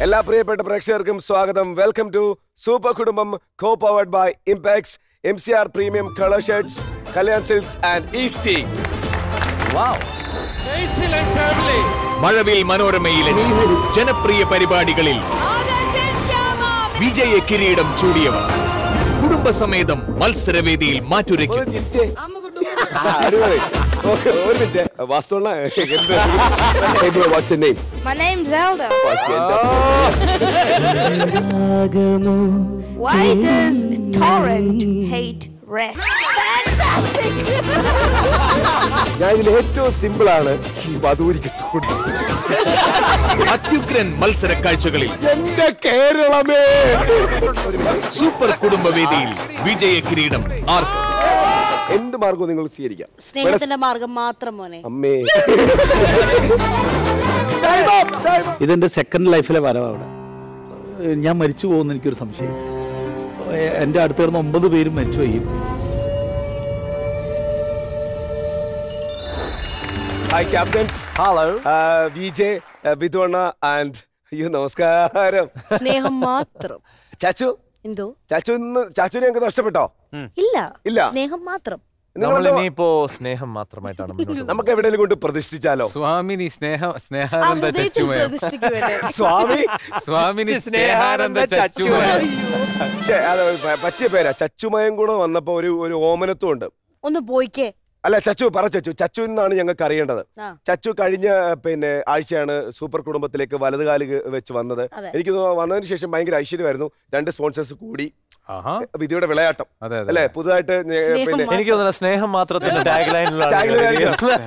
എല്ലാ പ്രിയപ്പെട്ട പ്രേക്ഷകർക്കും സ്വാഗതം വെൽക്കം ടു സൂപ്പർ കുടുംബം co powered by Impex M C R premium colour shirts Kalyan silks and Eastea Mazhavil മനോരമയിലെ ജനപ്രിയ പരിപാടികളിൽ വിജയ കിരീടം ചൂടിയവർ കുടുംബസമേതം മത്സരവേദിയിൽ മാറ്റുരയ്ക്കും അടിപൊളി ഓക്കെ ഒരു മിനിറ്റ് വാസ്തുള്ള what's name My name's Zelda. Why does Torrent hate red? Fantastic! ഞാൻ ഇതിൽ ഏറ്റവും സിമ്പിൾ ആണ് വധൂരിക്ക് അത്യുഗ്രൻ മത്സര കാഴ്ചകളിൽ എന്റെ കേരളമേ സൂപ്പർ കുടുംബവേദിയിൽ വിജയ കിരീടം ആർക്ക് എന്ത് മാർഗവും നിങ്ങൾ സ്വീകരിക്കാം സ്നേഹത്തിന്റെ മാർഗം മാത്രം മോനെ അമ്മേ ഇതെന്റെ സെക്കൻഡ് ലൈഫിലെ വരവാണ് ഏഹ് ഞാൻ മരിച്ചു പോകുന്ന എനിക്കൊരു സംശയം ഏഹ് എൻ്റെ അടുത്ത് കിടന്ന ഒമ്പത് പേരും മരിച്ചു പോയി hi captains hello V J വിധുവണ്ണ ആൻഡ് അയ്യോ നമസ്കാരം സ്നേഹം മാത്രം ചാച്ചു എന്തോ ചാച്ചു ഇന്ന് ചാച്ചുനെ ഞങ്ങൾക്ക് നഷ്ടപ്പെട്ടോ ഇല്ല ഇല്ല. സ്നേഹം മാത്രം നമ്മൾ നിങ്ങളുടെ- ഇനിയിപ്പോ സ്നേഹം മാത്രമായിട്ടാണ് മുന്നോട്ട് പോകുന്നത്. നമുക്ക് എവിടെയെങ്കിലും കൊണ്ട് പ്രതിഷ്ഠിച്ചാലോ സ്വാമിനി സ്നേഹ ആ സ്നേഹാനന്ദ ഹൃദയത്തിൽ ചച്ചുമയം പ്രതിഷ്ഠിക്കുമല്ലേ സ്വാമി സ്വാമിനി സ്നേഹാനന്ദ ചച്ചുമയം ഛെ, അത് പ- പറ്റിയ പേരാ ചച്ചുമയം കൂടെ വന്നപ്പോ ഒരു ഒരു ഓമനത്വം ഉണ്ട് ഒന്ന് പോയിക്കേ അല്ല ചച്ചു പറ ചച്ചു ചച്ചു എന്നാണ് ഞങ്ങൾക്ക് അറിയേണ്ടത് ആ. ചച്ചു കഴിഞ്ഞ പിന്നെ ആഴ്ചയാണ് സൂപ്പർ കുടുംബത്തിലേക്ക് വലതുകാല് വെച്ച് വന്നത് അതെ. എനിക്ക് തോന്നുന്നു വന്നതിന് ശേഷം ഭയങ്കര ഐശ്വര്യമായിരുന്നു രണ്ട് സ്പോൺസേഴ്സ് കൂടി ആഹാ വിധിയുടെ വിളയാട്ടം അതെ, അതെ. അല്ലേ പുതുതായിട്ട് ഞ- സ്നേഹം പിന്നെ മാത്രം. എനിക്ക് തോന്നുന്നത് സ്നേഹം മാത്രത്തിന്റെ ടാഗ് ലൈനിലുള്ള Tagline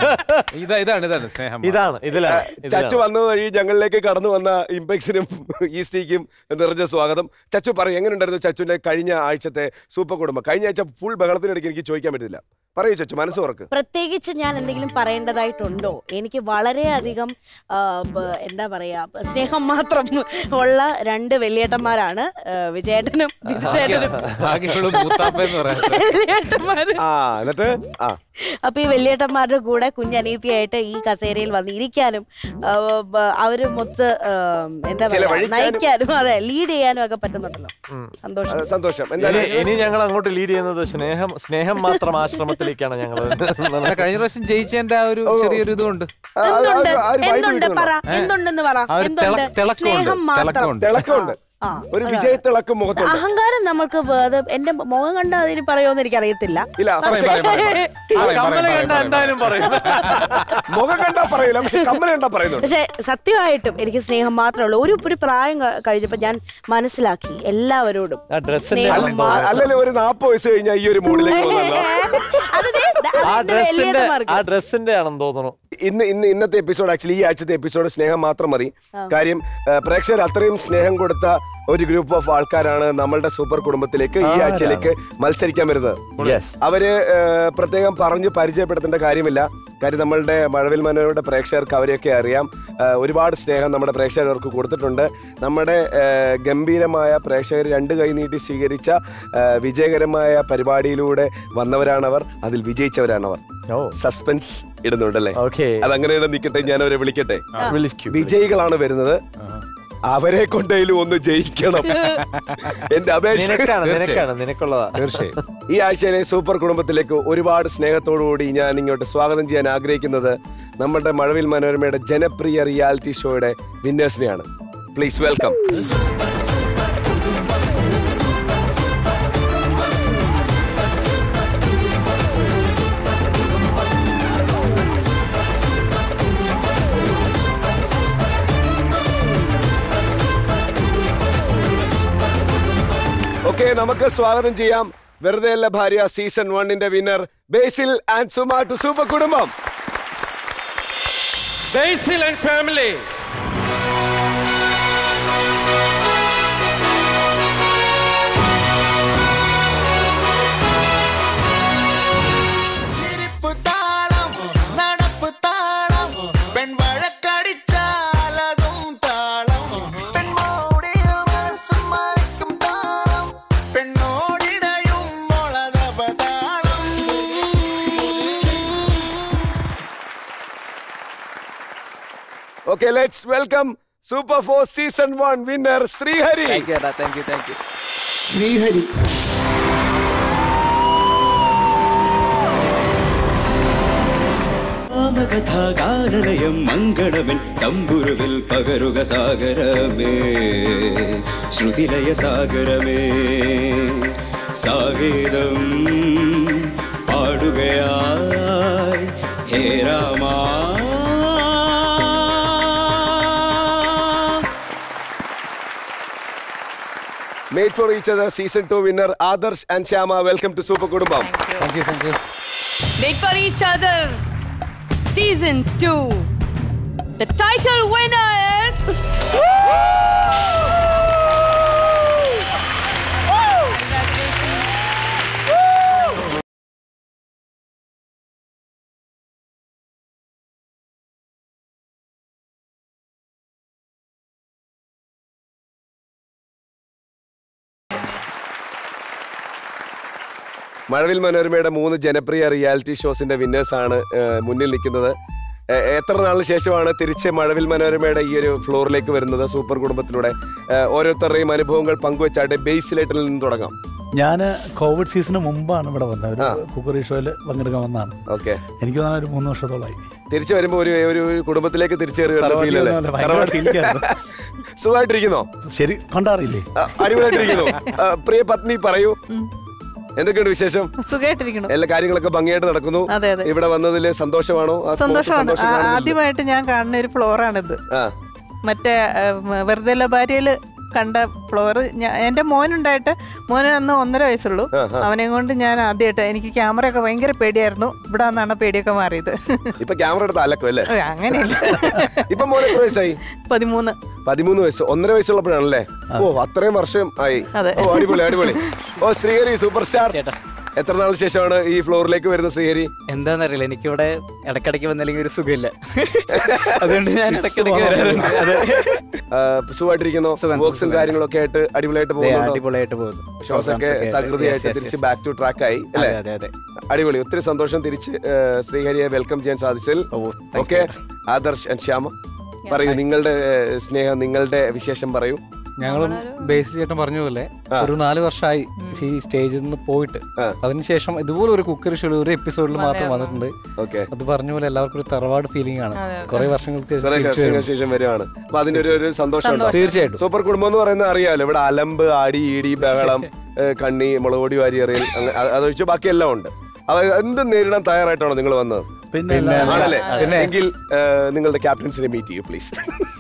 ഇതാ ഇതാണ് ഇതാണ് സ്നേഹം ഇതാണ് ഇതിലാണ് ചച്ചു ഇതിലാണ്. വന്നത് വഴി ഞങ്ങളിലേക്ക് കടന്നു വന്ന ഇംപെക്സിനും ഈസ്റ്റിക്കും നിറഞ്ഞ സ്വാഗതം ചച്ചു പറയും എങ്ങനെയുണ്ടായിരുന്നു ചച്ചുവിന്റെ കഴിഞ്ഞ ആഴ്ചത്തെ സൂപ്പർ കുടുംബം കഴിഞ്ഞ ആഴ്ച ഫുൾ ബഹളത്തിനിടയ്ക്ക് എനിക്ക് ചോദിക്കാൻ പറ്റില്ല പറയൂ ചച്ചു മനസ്സ് തുറക്ക് പ്രത്യേകിച്ച് ഞാൻ എന്തെങ്കിലും പറയേണ്ടതായിട്ടുണ്ടോ എനിക്ക് വളരെയധികം ആ, ബ- എന്താ പറയാ ബ- സ്നേഹം മാത്രം ഉള്ള രണ്ട് വലിയേട്ടന്മാരാണ് ആ, വിജയേട്ടനും വിജയേട്ടനും ഭാഗ്യങ്ങളും മൂത്താപ്പ എന്ന് പറയാം വലിയേട്ടന്മാര് ആ എന്നിട്ട് ആ അപ്പൊ ഈ വലിയേട്ടന്മാരുടെ കൂടെ കുഞ്ഞനീതിയായിട്ട് ഈ കസേരയിൽ വന്ന് ഇരിക്കാനും ആ, ബ- അവര് മൊത്ത് ആ, എന്താ പറയാ ചിലവഴിക്കാനും. നയിക്കാനും അതെ ലീഡ് ചെയ്യാനും ഒക്കെ പറ്റുന്നുണ്ടല്ലോ സന്തോഷം അത് സന്തോഷം ഇനി എന്തായാലും ഇനി ഞങ്ങൾ അങ്ങോട്ട് ലീഡ് ചെയ്യുന്നത് സ്നേഹം സ്നേഹം മാത്രം ആശ്രമത്തിലേക്കാണ് ഞങ്ങൾ അല്ല, കഴിഞ്ഞ പ്രാവശ്യം ജയിച്ചതിന്റെ ആ ഒരു ചെറിയൊരു ഇതുകൊണ്ട് ആ, ആ, എന്തുണ്ട് ആ, ആ ഒരു vibe എന്തുണ്ട് കിട്ടുന്നുണ്ടോ? പറ എന്തുണ്ടെന്ന് പറ ആ ഒരു തിള- എന്തുണ്ട് തിളക്കമുണ്ട് സ്നേഹം മാത്രം തിളക്കമുണ്ട് തിളക്കമുണ്ട് ആ, ഒരു അതാണ്. വിജയ തിളക്കം മുഖത്തുണ്ട് അഹങ്കാരം നമ്മൾക്ക് വേ- അത് എന്റെ മുഖം കണ്ട അതിന് പറയുമെന്ന് എനിക്കറിയത്തില്ല ഇല്ല പക്ഷേ- പറയും, പറയും, പറയും. പറയും, കമ്മല് പറയും, കണ്ട പറയും, എന്തായാലും പറയും മുഖം കണ്ടാ പറയില്ല പക്ഷെ കമ്മൽ കണ്ടാ പറയുന്നുണ്ട് പക്ഷെ സത്യമായിട്ടും എനിക്ക് സ്നേഹം മാത്രമേ ഉള്ളൂ ഒരു ഒരു പ്രായം ക- കഴിഞ്ഞപ്പോ ഞാൻ മനസ്സിലാക്കി എല്ലാവരോടും ആ ഡ്രസ്സിന്റെ സ്നേഹം അല്ല- മാത്രം. അല്ലല്ലേ ഒരു നാപ്പത് വയസ്സ് കഴിഞ്ഞാൽ ഈ ഒരു മൂഡിലേക്ക് വന്നല്ലോ അത് ദേ, ദ- ആ അതെന്റെ ഡ്രസ്സിന്റെ വലിയേട്ടന്മാർക്ക്. ആ ഡ്രസ്സിന്റെ ആണെന്ന് തോന്നുന്നു ഇന്ന് ഇന്ന് ഇന്നത്തെ എപ്പിസോഡ് ആക്ച്വലി ഈ ആഴ്ചത്തെ എപ്പിസോഡ് സ്നേഹം മാത്രം മതി കാര്യം ആ, പ്രേക്ഷകർ അത്രയും സ്നേഹം കൊടുത്ത ഒരു ഗ്രൂപ്പ് ഓഫ് ആൾക്കാരാണ് നമ്മളുടെ സൂപ്പർ കുടുംബത്തിലേക്ക് ഈ ആഴ്ചയിലേക്ക് മത്സരിക്കാൻ വരുന്നത് യെസ് അവര് ആ, പ്രത്യേകം പറഞ്ഞ് പരിചയപ്പെടുത്തേണ്ട കാര്യമില്ല കാര്യം നമ്മളുടെ മഴവിൽ മനോരുടെ പ്രേക്ഷകർക്ക് അവരെയൊക്കെ അറിയാം ആ, ഒരുപാട് സ്നേഹം നമ്മുടെ പ്രേക്ഷകർ അവർക്ക് കൊടുത്തിട്ടുണ്ട് നമ്മുടെ ആ, ഗംഭീരമായ പ്രേക്ഷകർ രണ്ട് കൈ നീട്ടി സ്വീകരിച്ച ആ, വിജയകരമായ പരിപാടിയിലൂടെ വന്നവരാണവർ അതിൽ വിജയിച്ചവരാണവർ ഓ സസ്പെൻസ് ഇടുന്നുണ്ടല്ലേ ഓക്കെ അതങ്ങനെ നിൽക്കട്ടെ ഞാൻ അവരെ വിളിക്കട്ടെ വിളിക്കൂ വിജയികളാണ് വരുന്നത് അവരെ കൊണ്ടേലും ഒന്ന് ജയിക്കണം എന്റെ അപേക്ഷ നിനക്കാണ് നിനക്കാണ് നിനക്കുള്ളതാ തീർച്ചയായും ഈ ആഴ്ചയിലെ സൂപ്പർ കുടുംബത്തിലേക്ക് ഒരുപാട് സ്നേഹത്തോടുകൂടി ഞാൻ ഇങ്ങോട്ട് സ്വാഗതം ചെയ്യാൻ ആഗ്രഹിക്കുന്നത് നമ്മുടെ മഴവിൽ മനോരമയുടെ ജനപ്രിയ റിയാലിറ്റി ഷോയുടെ വിന്നേഴ്സിനെയാണ് പ്ലീസ് വെൽക്കം ഓക്കെ നമുക്ക് സ്വാഗതം ചെയ്യാം വെറുതെ അല്ല ഭാര്യ സീസൺ വണ്ണിന്റെ winner Basil and Suma to super കുടുംബം Basil and family. ചിരിപ്പ് താളം നടപ്പ് താളം പെൺവഴക്കടിച്ചാലതും താളം പെൺമോടിയിൽ മനസ്സും മറിക്കും താളം പെണ്ണോടിടയും മുളതപതാളം okay let's welcome super four season one winner Srihari Srihari രാമകഥാകാരണയം മംഗളമൻ തമ്പുരുവിൽ പകരുക സാഗരമേ ശ്രുതിലയ സാഗരമേ സാഗേതം പാടുകയായി ഹേ രാമാ made for each other season two winner Adarsh and Shyama welcome to super കുടുംബം thank you thank you Wait for each other. Season 2. The title winner is. Mazhavil മനോരമയുടെ മൂന്ന് ജനപ്രിയ റിയാലിറ്റി ഷോസിന്റെ വിന്നേഴ്സ് ആണ് ഏഹ്, മുന്നിൽ നിൽക്കുന്നത് ഏഹ്, എത്ര നാളിന് ശേഷമാണ് തിരിച്ച് മഴവിൽ മനോരമയുടെ ഈ ഒരു ഫ്ലോറിലേക്ക് വരുന്നത് സൂപ്പർ കുടുംബത്തിലൂടെ ഏഹ്, ഓരോരുത്തരുടെയും അനുഭവങ്ങൾ പങ്കുവെച്ചായിട്ട് ബേസിലേറ്റിൽ നിന്ന് തുടങ്ങാം ഞാൻ കോവിഡ് സീസണിന് മുമ്പാണ് ഇവിടെ വന്നത് ഒരു കുക്കറി ഷോയിൽ പങ്കെടുക്കാൻ വന്നതാണ് ഓക്കെ എനിക്ക് തോന്നാൻ ഒരു മൂന്ന് വർഷത്തോളമായി തിരിച്ചു വരുമ്പോ ഒരു ഒരു ഒരു കുടുംബത്തിലേക്ക് തിരിച്ചു കയറി വരുന്ന തറവാട്ടിൽ feel അല്ലേ? വന്ന പോലെ ഭയങ്കര തറവാട്ടിൽ. feeling ആയിരുന്നു. സുഖമായിട്ടിരിക്കുന്നോ ശരി കണ്ടാറില്ലേ ആ, അടിപൊളിയായിട്ടിരിക്കുന്നു ആ, പ്രിയ പത്നി പറയൂ എന്തൊക്കെയുണ്ട് വിശേഷം സുഖമായിട്ടിരിക്കണം എല്ലാ കാര്യങ്ങളൊക്കെ ഭംഗിയായിട്ട് നടക്കുന്നു അതെ, അതെ. ഇവിടെ വന്നതിൽ സന്തോഷമാണോ ആ spot സന്തോഷമാണ് സന്തോഷം ആ- കാണുന്നില്ല? ആദ്യമായിട്ട് ഞാൻ കാണുന്ന ഒരു ഫ്ലോറാണിത് ആ മറ്റേ വെറുതെ ലബാരിയിൽ കണ്ട ഫ്ലോർ എൻ്റെ മോനുണ്ടായിട്ട് മോന് അന്ന് ഒന്നര വയസ്സുള്ളൂ അവനെ കൊണ്ട് ഞാൻ ആദ്യമായിട്ട് എനിക്ക് ക്യാമറ ഒക്കെ ഭയങ്കര പേടിയായിരുന്നു ഇവിടെ വന്നാണ് പേടിയൊക്കെ മാറിയത് ഇപ്പൊ ക്യാമറ എടുത്ത് അലക്കും അല്ലേ ഓ, അങ്ങനെയല്ല ഇപ്പൊ മോനെ എത്ര വയസ്സായി പതിമൂന്ന് പതിമൂന്ന് വയസ്സ് ഒന്നര വയസ്സുള്ളപ്പോഴാണല്ലേ ഓ അത്രയും വർഷം ആയി അതെ. ഓ അടിപൊളി അടിപൊളി ഓ ശ്രീഹരി സൂപ്പർ സ്റ്റാർ എത്ര നാളിന് ശേഷമാണ് ഈ ഫ്ലോറിലേക്ക് വരുന്ന ശ്രീഹരി എന്താന്നറിയില്ല എനിക്കിവിടെ ഇടക്കിടയ്ക്ക് വന്നില്ലെങ്കിൽ ഒരു സുഖമില്ല അതുകൊണ്ട് ഞാൻ ഇടക്കിടയ്ക്ക് വരാറുണ്ട് അതെ ആ, സുഖമായിട്ടിരിക്കുന്നോ സുഖം, വർക്ക്സും സുഖം. കാര്യങ്ങളൊക്കെ ആയിട്ട് അടിപൊളിയായിട്ട് ദേ, പോകുന്നുണ്ടോ അടിപൊളിയായിട്ട് പോകുന്നു ഷോസ് ഒക്കെ Programs ഒക്കെ ആയിട്ട്. തകൃതിയായിട്ട് Yes, yes, തിരിച്ച് yes. ബാക്ക് ടു ട്രാക്ക് ആയി അല്ലേ അതെ അതെ അടിപൊളി ഒത്തിരി സന്തോഷം തിരിച്ച് ആ, ശ്രീഹരിയെ വെൽക്കം ചെയ്യാൻ സാധിച്ചതിൽ thank okay Adarsh and Shyama പറയൂ നിങ്ങളുടെ ഏ, സ്നേഹം നിങ്ങളുടെ വിശേഷം പറയൂ ഞങ്ങളും ബേസ് ചേട്ടൻ പറഞ്ഞ പോലെ ഒരു നാല് വർഷമായി ഈ സ്റ്റേജിൽ നിന്ന് പോയിട്ട് അതിനുശേഷം ഇതുപോലെ ഒരു കുക്കറി ഷോ ഒരു എപ്പിസോഡിൽ മാത്രം വന്നിട്ടുണ്ട് ഓക്കെ അത് പറഞ്ഞ പോലെ എല്ലാവർക്കും ഒരു തറവാട് ഫീലിംഗ് ആണ് കുറെ വർഷങ്ങൾക്ക് ശേഷം കുറെ തിരിച്ച് വർഷങ്ങൾക്ക് വരുമ്പോൾ. ശേഷം വരുവാണ് അപ്പൊ അതിന്റെ ഒരു ഒരു സന്തോഷം ഉണ്ടോ തീർച്ചയായിട്ടും. സൂപ്പർ കുടുംബം എന്ന് പറയുന്നത് അറിയാലോ ഇവിടെ അലമ്പ് അടി ഇടി ബഹളം ഏ, കണ്ണി മുളകൊടി വാരി എറിയൽ അങ്ങ- അത് അതൊഴിച്ച് ബാക്കി എല്ലാം ഉണ്ട് അപ്പൊ എന്ത് നേരിടാൻ തയ്യാറായിട്ടാണോ നിങ്ങൾ വന്നത് പിന്നെ ആണല്ലേ പിന്നെ. എങ്കിൽ ഏ, നിങ്ങളുടെ ക്യാപ്റ്റൻസിനെ മീറ്റ് ചെയ്യൂ പ്ലീസ്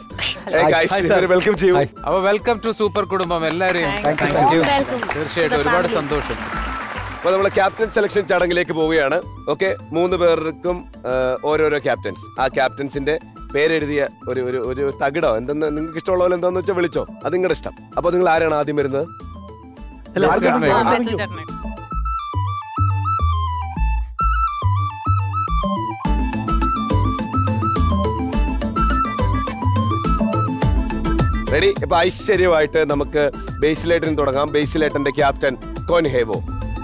വെൽക്കം ചെയ്യൂ അപ്പൊ വെൽക്കം ടു സൂപ്പർ കുടുംബം എല്ലാവരെയും വെൽക്കം തീർച്ചയായിട്ടും ഒരുപാട് സന്തോഷം അപ്പൊ നമ്മൾ ക്യാപ്റ്റൻ സെലക്ഷൻ ചടങ്ങിലേക്ക് പോവുകയാണ് ഓക്കെ മൂന്ന് പേർക്കും ആ, ഓരോരോ ക്യാപ്റ്റൻസ് ആ ക്യാപ്റ്റൻസിന്റെ പേരെഴുതിയ ഒരു ഒരു ഒരു തകിടോ എന്തെന്ന് നിങ്ങൾക്ക് ഇഷ്ടമുള്ള പോലെ എന്താന്ന് വെച്ചാൽ വിളിച്ചോ അത് നിങ്ങളുടെ ഇഷ്ടം അപ്പൊ നിങ്ങൾ ആരാണ് ആദ്യം വരുന്നത് അല്ല, ആർക്കും- ആ, ആർക്കും- റെഡി ഇപ്പൊ ഐശ്വര്യമായിട്ട് നമുക്ക് ബേസിലേട്ടൻ തുടങ്ങാം ബേസിലേട്ടന്റെ ക്യാപ്റ്റൻ കോൻഹേവോ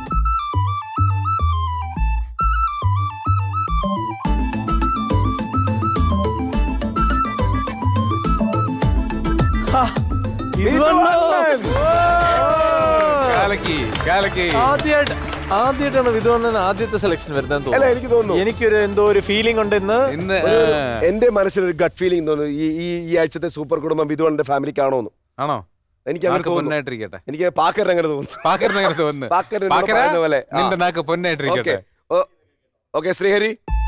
കാലക്കി കാലക്കി ആദ്യമായിട്ട് ആദ്യമായിട്ടാണ് വിധുവണ്ണൻ ആദ്യത്തെ സെലക്ഷൻ വരുന്നതെന്ന് അല്ല, എനിക്ക് തോന്നുന്നു. എനിക്കൊരു എന്തോ ഒരു ഫീലിംഗ് ഉണ്ട് ഇന്ന് ഇന്ന് ഒരു- എന്റെ മനസ്സിലൊരു ഗട്ട് ഫീലിംഗ് തോന്നുന്നു ഈ ഈ ഈ ആഴ്ചത്തെ സൂപ്പർ കുടുംബം വിധുവന്റെ ഫാമിലിക്കാണോ എന്ന് ആണോ എനിക്ക് അങ്ങനെ നാക്ക് തോന്നുന്നു പൊന്നായിട്ടിരിക്കട്ടെ എനിക്ക് പാക്കറിന് അങ്ങനെ തോന്നുന്നു പാക്കറിനകത്ത് വന്ന് പാക്കറിന് പാക്കര പറയുന്ന പോലെ ആ. നിന്റെ നാക്ക് പൊന്നായിട്ടിരിക്കട്ടെ ഓക്കെ ഓക്കെ ശ്രീഹരി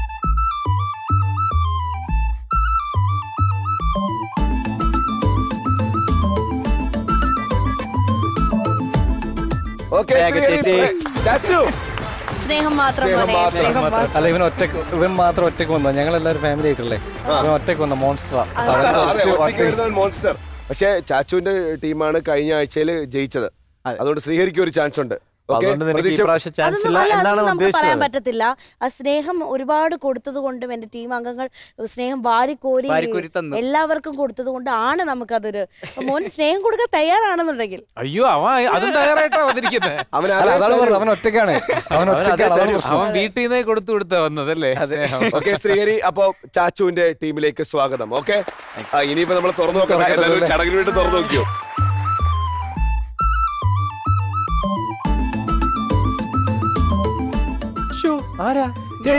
ഓക്കെ വേഗം ചേച്ചി. ചാച്ചു സ്നേഹം മാത്രം സ്നേഹം പോലെ മാത്രം. സ്നേഹം മാത്രം അല്ല ഇവൻ ഒറ്റക്ക് ഇവൻ മാത്രം ഒറ്റക്ക് വന്ന ഞങ്ങൾ എല്ലാവരും ഫാമിലി ആയിട്ടല്ലേ ഇവൻ ഒറ്റക്ക് വന്ന മോൺസ്റ്റർ അതെ ഒറ്റയ്ക്ക് വരുന്നവൻ മോൺസ്റ്റർ പക്ഷേ ചാച്ചുവിന്റെ ടീമാണ് കഴിഞ്ഞ ആഴ്ചയിൽ ജയിച്ചത് അതുകൊണ്ട് ശ്രീഹരിക്ക് ഒരു ചാൻസ് ഉണ്ട് Okay, അതുകൊണ്ട് നിനക്ക് ഈ പ്രതീക്ഷ- പ്രാവശ്യം ചാൻസ് അതൊന്നും ഇല്ല അല്ല, എന്നാണ് അതൊന്നും നമുക്ക് പറയാൻ ഉദ്ദേശിച്ചത് പറ്റത്തില്ല ആ സ്നേഹം ഒരുപാട് കൊടുത്തത് കൊണ്ടും എന്റെ ടീം അംഗങ്ങൾ സ്നേഹം വാരിക്കോരി വാരിക്കോരി തന്നു. എല്ലാവർക്കും കൊടുത്തത് കൊണ്ടാണ് നമുക്കതൊരു മോൻ സ്നേഹം കൊടുക്കാൻ തയ്യാറാണെന്നുണ്ടെങ്കിൽ അയ്യോ അവൻ അതും തയ്യാറായിട്ടാ വന്നിരിക്കുന്നത് അവൻ അല്ല, അതാണ് പറഞ്ഞത് അവൻ ഒറ്റയ്ക്കാണ് അവൻ അവൻ ഒറ്റയ്ക്കാണ് അതേ അതാണ് തരൂ. പ്രശ്നം അവൻ വീട്ടിൽ നിന്നേ കൊടുത്തു കൊടുത്താ വന്നതല്ലേ സ്നേഹം. ഓക്കെ ശ്രീഹരി അപ്പൊ ചാച്ചുവിന്റെ ടീമിലേക്ക് സ്വാഗതം ഓക്കെ ഇനിയിപ്പോ നമ്മൾ തുറന്നു നോക്കാം എല്ലാവരും ഒരു ചടങ്ങിന് വേണ്ടി തുറന്നു നോക്കിയോ ആരാ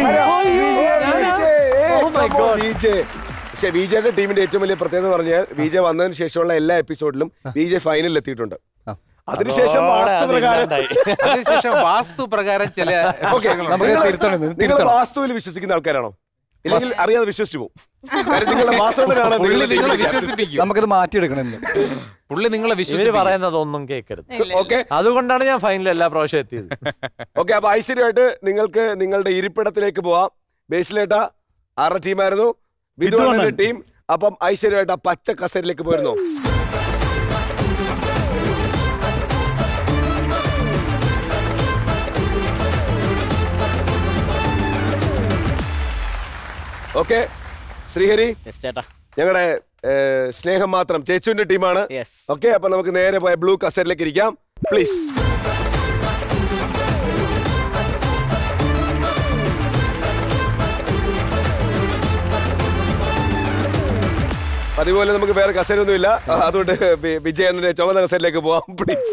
പക്ഷെ വിജയുടെ ടീമിന്റെ ഏറ്റവും വലിയ പ്രത്യേകത പറഞ്ഞാൽ വിജയ് വന്നതിന് ശേഷമുള്ള എല്ലാ എപ്പിസോഡിലും വിജയ് ഫൈനലിൽ എത്തിയിട്ടുണ്ട് അതിനുശേഷം വാസ്തുപ്രകാരം അതിനുശേഷം വാസ്തു പ്രകാരം ചില ഓക്കെ നമുക്ക് തിരുത്തണം ഇത്, നിങ്ങൾ തിരുത്തണം. വാസ്തുവിൽ വിശ്വസിക്കുന്ന ആൾക്കാരാണോ ഇല്ലെങ്കിൽ അറിയാതെ വിശ്വസിച്ചു പോകും കാര്യം നിങ്ങളുടെ വാസ്തവത്തിനാണ് പുള്ളി നിങ്ങളുടെ നിങ്ങളെ ടീമിന്റെ വിശ്വസിപ്പിക്കും നമുക്കത് മാറ്റിയെടുക്കണം ഇന്ന്. പുള്ളി നിങ്ങളെ ഇവര് വിശ്വസിപ്പിക്കും പറയുന്നതൊന്നും കേൾക്കരുത് ഓക്കെ അതുകൊണ്ടാണ് ഞാൻ ഫൈനൽ എല്ലാ പ്രാവശ്യം എത്തിയത് ഓക്കെ അപ്പൊ ഐശ്വര്യമായിട്ട് നിങ്ങൾക്ക് നിങ്ങളുടെ ഇരിപ്പിടത്തിലേക്ക് പോവാം ബേസിലേട്ട ആരുടെ ടീമായിരുന്നു വിധുവണ്ണന്റെ ടീം അപ്പം ഐശ്വര്യമായിട്ട് ആ പച്ച കസേരയിലേക്ക് പോയിരുന്നു ഓക്കെ ശ്രീഹരി Yes, ചേട്ടാ ഞങ്ങളുടെ സ്നേഹം മാത്രം ചേച്ചുവിന്റെ ടീമാണ് Yes. ഓക്കെ അപ്പൊ നമുക്ക് നേരെ പോയ ബ്ലൂ കസേരയിലേക്ക് ഇരിക്കാം പ്ലീസ് അതുപോലെ നമുക്ക് വേറെ കസേരയൊന്നുമില്ല ആ, അതുകൊണ്ട് വി- വിജയണ്ണന്റെ ചുവന്ന കസേരയിലേക്ക് പോവാം പ്ലീസ്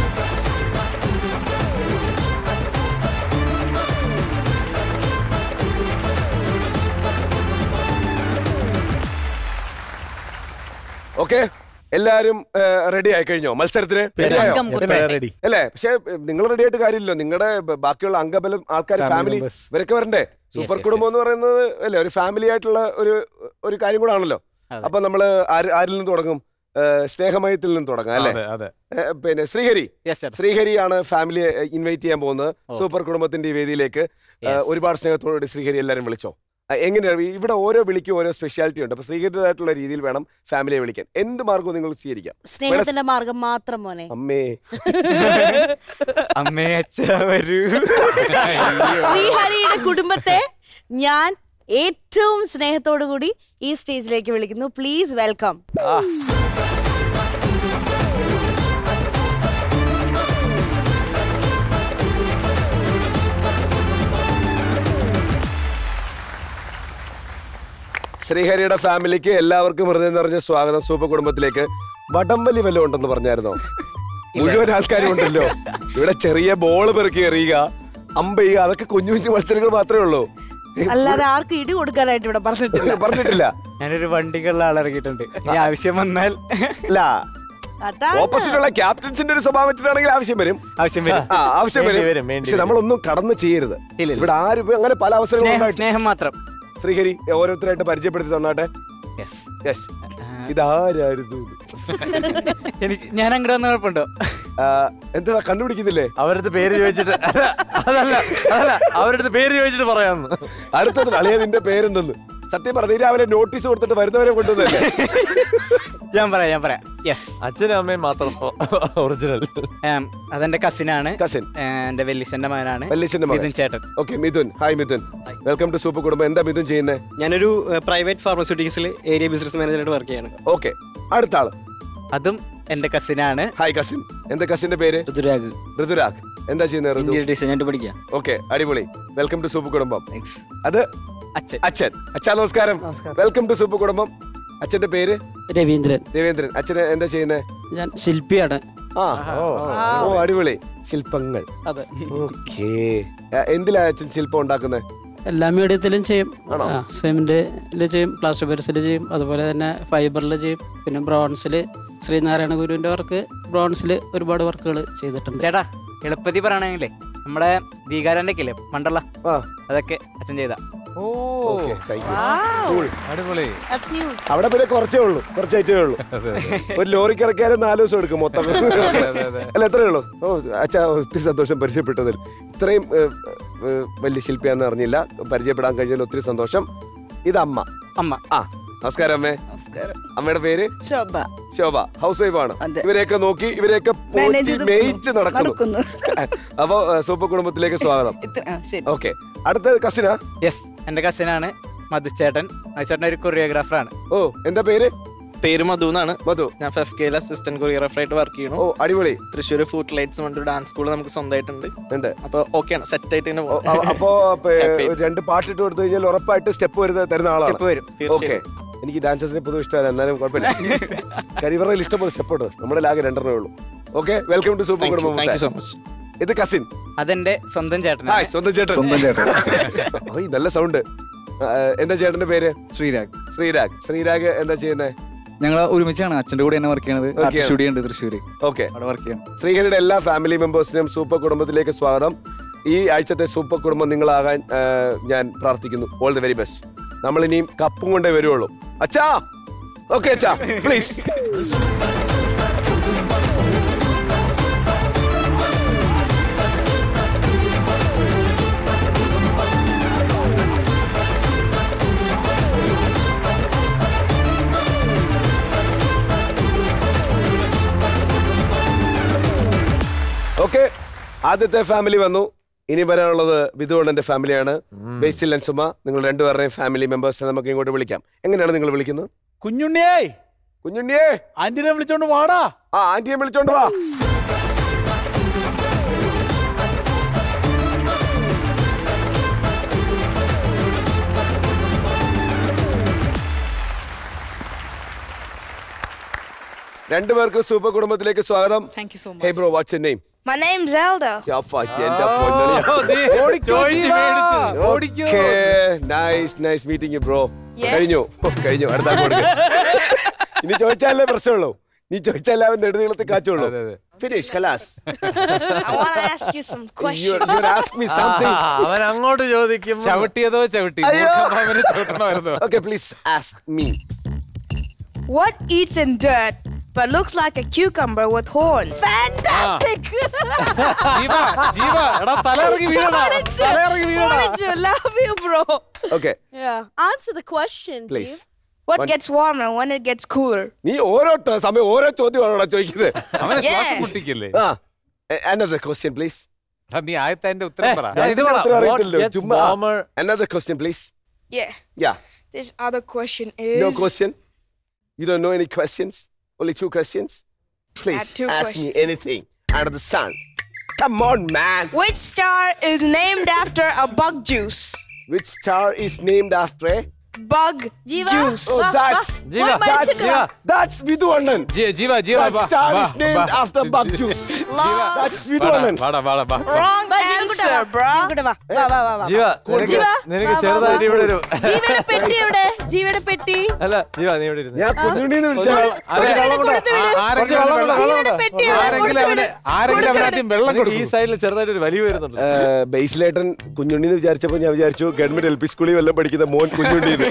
ഓക്കെ എല്ലാരും റെഡി ആയി കഴിഞ്ഞോ മത്സരത്തിന് Ready ആയോ? റെഡി അല്ലേ പക്ഷെ നിങ്ങൾ റെഡി ആയിട്ട് കാര്യമില്ലല്ലോ നിങ്ങളുടെ ബ- ബാക്കിയുള്ള അംഗബലം ആൾക്കാർ Family ഫാമിലി members. ഇവരൊക്കെ വരണ്ടേ സൂപ്പർ കുടുംബം എന്ന് പറയുന്നത് അല്ലേ ഒരു ഫാമിലി ആയിട്ടുള്ള ഒരു ഒരു കാര്യം കൂടെ ആണല്ലോ അപ്പൊ നമ്മള് ആര് ആരിൽ നിന്ന് തുടങ്ങും ഏഹ്, സ്നേഹമയത്തിൽ നിന്ന് തുടങ്ങാം അല്ലേ അതെ അതെ ഏഹ്, പിന്നെ ശ്രീഹരി യെസ് ചേട്ടാ ശ്രീഹരിയാണ് ഫാമിലിയെ ഇൻവൈറ്റ് ചെയ്യാൻ പോകുന്നത് സൂപ്പർ കുടുംബത്തിന്റെ ഈ വേദിയിലേക്ക് ഏഹ്, Yes. ഒരുപാട് സ്നേഹത്തോടുകൂടി ശ്രീഹരി എല്ലാവരും വിളിച്ചോ അഹ് എങ്ങനെയാണ് ഈ- ഇവിടെ ഓരോ വിളിക്കും ഓരോ സ്പെഷ്യാലിറ്റി ഉണ്ട് അപ്പൊ ശ്രീഹരിയുടേതായിട്ടുള്ള രീതിയിൽ വേണം ഫാമിലിയെ വിളിക്കാൻ എന്ത് മാർഗവും നിങ്ങൾ സ്വീകരിക്കാം സ്നേഹത്തിന്റെ മാർഗം മാത്രം മോനെ അമ്മേ അമ്മേ അച്ഛ വരൂ ശ്രീഹരിയുടെ കുടുംബത്തെ ഞാൻ ഏറ്റവും സ്നേഹത്തോടു കൂടി ഈ സ്റ്റേജിലേക്ക് വിളിക്കുന്നു പ്ലീസ് വെൽക്കം ശ്രീഹരിയുടെ ഫാമിലിക്ക് എല്ലാവർക്കും ഹൃദയം നിറഞ്ഞ സ്വാഗതം സൂപ്പർ കുടുംബത്തിലേക്ക് വടംവലി വല്ലതും ഉണ്ടെന്ന് പറഞ്ഞായിരുന്നോ മുഴുവൻ ആൾക്കാരും ഉണ്ടല്ലോ ഇവിടെ ചെറിയ ബോൾ പെറുക്കി എറിയുക അമ്പ ചെയ്യുക അതൊക്കെ കുഞ്ഞു കുഞ്ഞു മത്സരങ്ങൾ മാത്രമേ ഉള്ളൂ അല്ലാതെ ആർക്കും ഇടി കൊടുക്കാനായിട്ട് ഇവിടെ പറഞ്ഞിട്ടില്ല പറഞ്ഞിട്ടില്ല ഞാനൊരു വണ്ടിക്കുള്ള ആളിറങ്ങിയിട്ടുണ്ട് ഇനി ആവശ്യം വന്നാൽ അല്ല അതാണ് ഓപ്പോസിറ്റുള്ള ക്യാപ്റ്റൻസിന്റെ ഒരു സ്വഭാവം വെച്ചിട്ടാണെങ്കിൽ ആവശ്യം വരും ആവശ്യം വരും ആ ആവശ്യം വേണ്ടി വരും വരും, വേണ്ടി പക്ഷെ നമ്മളൊന്നും കടന്നു ചെയ്യരുത് ഇല്ല, ഇല്ല. ഇവിടെ ആരും അങ്ങനെ പല അവസരങ്ങളും സ്നേഹം ഉണ്ടായിട്ട് സ്നേഹം മാത്രം ശ്രീഹരി ഓരോരുത്തരായിട്ട് പരിചയപ്പെടുത്തി തന്നാട്ടെ യെസ് യെസ് ഇതാരായിരുന്നു ഇത്? എനിക്ക് ഞാൻ അങ്ങോട്ട് വന്ന കുഴപ്പമുണ്ടോ ആ, എന്താ കണ്ടുപിടിക്കുന്നില്ലേ അവരടുത്ത് പേര് ചോദിച്ചിട്ട് അല്ല, അതല്ല അതല്ല അവരടുത്ത് പേര് ചോദിച്ചിട്ട് പറയാന്ന് അടുത്തത് അളിയ നിന്റെ പേരെന്തെന്ന് സത്യം പറഞ്ഞു രാവിലെ നോട്ടീസ് കൊടുത്തിട്ട് വരുന്നവരെ കൊണ്ടുവന്നല്ലേ ഞാൻ പറയാം ഞാൻ പറയാം യെസ് അച്ഛനും അമ്മയും മാത്രം ഒറിജിനൽ അതെന്റെ കസിനാണ് കസിൻ എന്റെ വെല്ലിച്ചന്റെ മകനാണ് വല്യച്ഛന്റെ മകൻ. മിഥുൻ ചേട്ടൻ okay Mithun hi Mithun welcome to super കുടുംബം എന്താ മിഥുൻ ചെയ്യുന്നത് ഞാനൊരു പ്രൈവറ്റ് ഫാർമസ്യൂട്ടിക്സിൽ ഏരിയ ബിസിനസ് മാനേജറായിട്ട് വർക്ക് ചെയ്യാണ് ഓക്കെ അടുത്ത ആള് അതും എന്റെ കസിനാണ് ഹായ് കസിൻ എന്താ കസിന്റെ പേര് ഋതുരാഗ് ഋതുരാഗ് എന്താ ചെയ്യുന്നത് ഋതു ഇന്ത്യൻ ഡിസൈൻ ആയിട്ട് പഠിക്കാം ഓക്കെ അടിപൊളി വെൽക്കം ടു സൂപ്പർ കുടുംബം താങ്ക്സ് അത് അച്ഛൻ അച്ഛൻ അച്ഛാ നമസ്കാരം വെൽക്കം ടു സൂപ്പർ കുടുംബം അച്ഛന്റെ പേര് രവീന്ദ്രൻ രവീന്ദ്രൻ അച്ഛന് എന്താ ചെയ്യുന്നത് ഞാൻ ശില്പിയാണ് ആ ഓ അടിപൊളി ശില്പങ്ങൾ അതെ ഓക്കേ എന്തിലാ അച്ഛൻ ശില്പം ഉണ്ടാക്കുന്നത് എല്ലാ മീഡിയത്തിലും ചെയ്യും ആണോ? സെമിൻ്റിൽ ചെയ്യും പ്ലാസ്റ്റർ പെരിസിൽ ചെയ്യും അതുപോലെ തന്നെ ഫൈബറിൽ ചെയ്യും പിന്നെ ബ്രോൺസിൽ ശ്രീനാരായണ ഗുരുവിൻ്റെ വർക്ക് ബ്രോൺസിൽ ഒരുപാട് വർക്കുകൾ ചെയ്തിട്ടുണ്ട് ചേട്ടാ എളുപ്പത്തിൽ പറയണെങ്കിലേ നമ്മുടെ വീകാരന്റെ ഒക്കെ ഇല്ലേ മണ്ടള്ള ആ അതൊക്കെ അച്ഛൻ ചെയ്ത ഓ ഓക്കെ താങ്ക് യു അടിപൊളി That's news. അവിടെ പിന്നെ കുറച്ചേ ഉള്ളൂ കുറച്ചായിട്ടേ ഉള്ളൂ ഒരു ലോറിക്ക് ഇറക്കിയാലും നാല് ദിവസം എടുക്കും മൊത്തം അല്ല എത്രയേ ഉള്ളൂ ഓ അച്ഛാ ഒത്തിരി സന്തോഷം പരിചയപ്പെട്ടതിൽ ഇത്രയും ഏ, ഏ, വലിയ ശില്പിയാന്ന് അറിഞ്ഞില്ല പരിചയപ്പെടാൻ കഴിഞ്ഞതിൽ ഒത്തിരി സന്തോഷം ഇത് അമ്മ അമ്മ ആ നമസ്കാരം അമ്മേ നമസ്കാരം അമ്മയുടെ പേര് ശോഭ ശോഭ ഹൗസ് വൈഫ് ആണ് അതെ. ഇവരെയൊക്കെ നോക്കി ഇവരെയൊക്കെ Manage പോറ്റി ചെയ്ത് മേയിച്ച് നടക്കുന്നു നടക്കുന്നു. അപ്പൊ സൂപ്പർ കുടുംബത്തിലേക്ക് സ്വാഗതം ഇത്ര- ആ, ശരി ഓക്കെ അടുത്ത കസിനാ യെസ് എന്റെ കസിനാണ് മധുചേട്ടൻ മധുചേട്ടൻ ഒരു കൊറിയോഗ്രാഫറാണ് ഓ എന്താ പേര് പേര് മധു എന്നാണ് മധു ഞാൻ ഫെഫ് കെയിൽ അസിസ്റ്റന്റ് കൊറിയോഗ്രാഫറായിട്ട് വർക്ക് ചെയ്യണു ഓ അടിപൊളി തൃശ്ശൂർ ഫുഡ് ലൈറ്റ്സ് പറഞ്ഞിട്ട് ഡാൻസ് സ്കൂൾ നമുക്ക് സ്വന്തമായിട്ടുണ്ട് ഉണ്ട് അപ്പൊ ഓക്കെയാണ് സെറ്റ് ആയിട്ട് ഇങ്ങനെ ഓ, അ- അപ്പോ പേ- ഒരു രണ്ട് പാട്ടിട്ട് കൊടുത്തു കഴിഞ്ഞാൽ ഉറപ്പായിട്ട് സ്റ്റെപ്പ് വരുന്ന തരുന്ന ആളാണ് Step വരും, ഓക്കെ തീർച്ചയായും. എനിക്ക് ഡാൻസസിനെ പൊതുവെ ഇഷ്ടമല്ല എന്നാലും കുഴപ്പമില്ല കരിവറയിൽ ഇഷ്ടംപോലെ സ്റ്റെപ്പ് ഉണ്ട് നമ്മുടെ ലാഗ് രണ്ടെണ്ണേ ഉള്ളൂ okay welcome to super Thank you, കുടുംബം thank you so much. ഇത് കസിൻ അതെന്റെ സ്വന്തം ചേട്ടൻ ഹായ് സ്വന്തം ചേട്ടൻ സ്വന്തം ചേട്ടൻ. ഓയ് നല്ല സൗണ്ട് എന്താ ചേട്ടന്റെ പേര് ശ്രീരാഗ് ശ്രീരാഗ് ശ്രീരാഗ് എന്താ ചെയ്യുന്നത് ഞങ്ങൾ ഒരുമിച്ചാണ് അച്ഛന്റെ കൂടെ തന്നെ വർക്ക് ചെയ്യണത് Okay. ആർട്ട് സ്റ്റുഡിയോ ഉണ്ട് തൃശ്ശൂര് ഓക്കെ അവിടെ വർക്ക് ചെയ്യണം ശ്രീഹരിയുടെ എല്ലാ ഫാമിലി മെമ്പേഴ്സിനും സൂപ്പർ കുടുംബത്തിലേക്ക് സ്വാഗതം ഈ ആഴ്ചത്തെ സൂപ്പർ കുടുംബം നിങ്ങളാകാൻ ആ, ഞാൻ പ്രാർത്ഥിക്കുന്നു ഓൾ ദി വെരി ബെസ്റ്റ് നമ്മൾ ഇനിയും കപ്പും കൊണ്ടേ വരുവുള്ളൂ അച്ഛാ ഓക്കെ അച്ഛാ പ്ലീസ് ഓക്കെ ആദ്യത്തെ ഫാമിലി വന്നു ഇനി വരാനുള്ളത് വിധുവണ്ണന്റെ ഫാമിലിയാണ് ബേസിൽ ആൻഡ് സുമ നിങ്ങൾ രണ്ടുപേരുടെയും ഫാമിലി മെമ്പേഴ്സിനെ നമുക്ക് ഇങ്ങോട്ട് വിളിക്കാം എങ്ങനെയാണ് നിങ്ങൾ വിളിക്കുന്നത് കുഞ്ഞുണ്ണിയേ കുഞ്ഞുണ്ണിയേ ആന്റിനെ വിളിച്ചോണ്ട് വാടാ ആ ആന്റിയെ വിളിച്ചോണ്ട് വാ രണ്ടുപേർക്കും സൂപ്പർ കുടുംബത്തിലേക്ക് സ്വാഗതം Thank you so much. Hey bro what's name My name's Zelda. Nice nice meeting you bro Yeah. കഴിഞ്ഞു ഓ, കഴിഞ്ഞു അടുത്ത ആൾക്ക് കൊടുക്ക്. ഇനി ചോദിച്ചാലേ പ്രശ്നമുള്ളൂ നീ ചോദിച്ചാലേ അവൻ നെടുനീളത്തിൽ കാച്ചുള്ളൂ ഫിനിഷ് കലാസ് I want to ask you some questions. you ask me something. അവൻ അങ്ങോട്ട് ചോദിക്കും ചവിട്ടിയതോ ചവിട്ടി അയ്യോ. മൂർഖഭാവനെ ചവിട്ടണമായിരുന്നു Okay, please ask me. What eats in dirt but looks like a cucumber with horns? Fantastic! ജീവ ജീവ എടാ തലയിറങ്ങി വീഴടാ തലയിറങ്ങി വീഴടാ Monica, love you, bro. Okay, Yeah. Answer the question, please. Jeev. What One- gets warmer when it gets cooler? നീ ഓരോ ട- സമയം ഓരോ ചോദ്യമാണോ ചോദിക്കുന്നത് അവനെ Yeah. ശ്വാസം മുട്ടിക്കില്ലേ ആ another question please ആ, നീ ആദ്യത്തെ അതിന്റെ ഉത്തരം പറ ഞാൻ ഇതിന് പറ. ഉത്തരം What അറിയത്തില്ലല്ലോ gets ചുമ്മാ warmer? another question please Yeah. yeah This other question is. no question you don't know any questions only two questions please two ask me anything under the sun come on man Which star is named after a bug juice? which star is named after a Bug Jiva? juice. oh that's Jiva. that's that's Vidhu Annan ജീ- ജീവ ജീവ that വാ, star വാ, is named വാ. after bug juice that's Vidhu വാടാ, Annan വാടാ, വാടാ, വാ. Wrong answer, bro. ഇങ്ങോട്ട് വാ. വാ, വാ, വാ, വാ. ജീവ നിനക്ക് ജീവ, നിനക്ക് വാ, വാ, ചെറുതായിട്ട് വാ. ഇവിടെ ഒരു ജീവയുടെ പെട്ടി എവിടെ ജീവയുടെ പെട്ടി അല്ല ജീവ നീ ഇവിടെ ഇരുന്ന് ഞാൻ കുഞ്ഞുണ്ണിന്ന് വിളിച്ചാൽ അതെ, കൊടുത്ത് വിട്. ആ- ആരെങ്കിലും വെള്ളം അവന് കൊടുക്ക്, വെള്ളം ജീവയുടെ പെട്ടി എവിടെ? ആരെങ്കിലും അവന് ആരെങ്കിലും അവന് ആദ്യം വെള്ളം നിനക്ക് ഈ കൊടുക്കും സൈഡിൽ ചെറുതായിട്ട് ഒരു വലിവ് വരുന്നുണ്ട് ബേസിലേട്ടൻ കുഞ്ഞുണ്ണിന്ന് വിചാരിച്ചപ്പോ ഞാൻ വിചാരിച്ചു ഗവൺമെന്റ് എൽ പി സ്കൂളിൽ വല്ലതും പഠിക്കുന്ന മോൻ കുഞ്ഞുണ്ണിന്ന്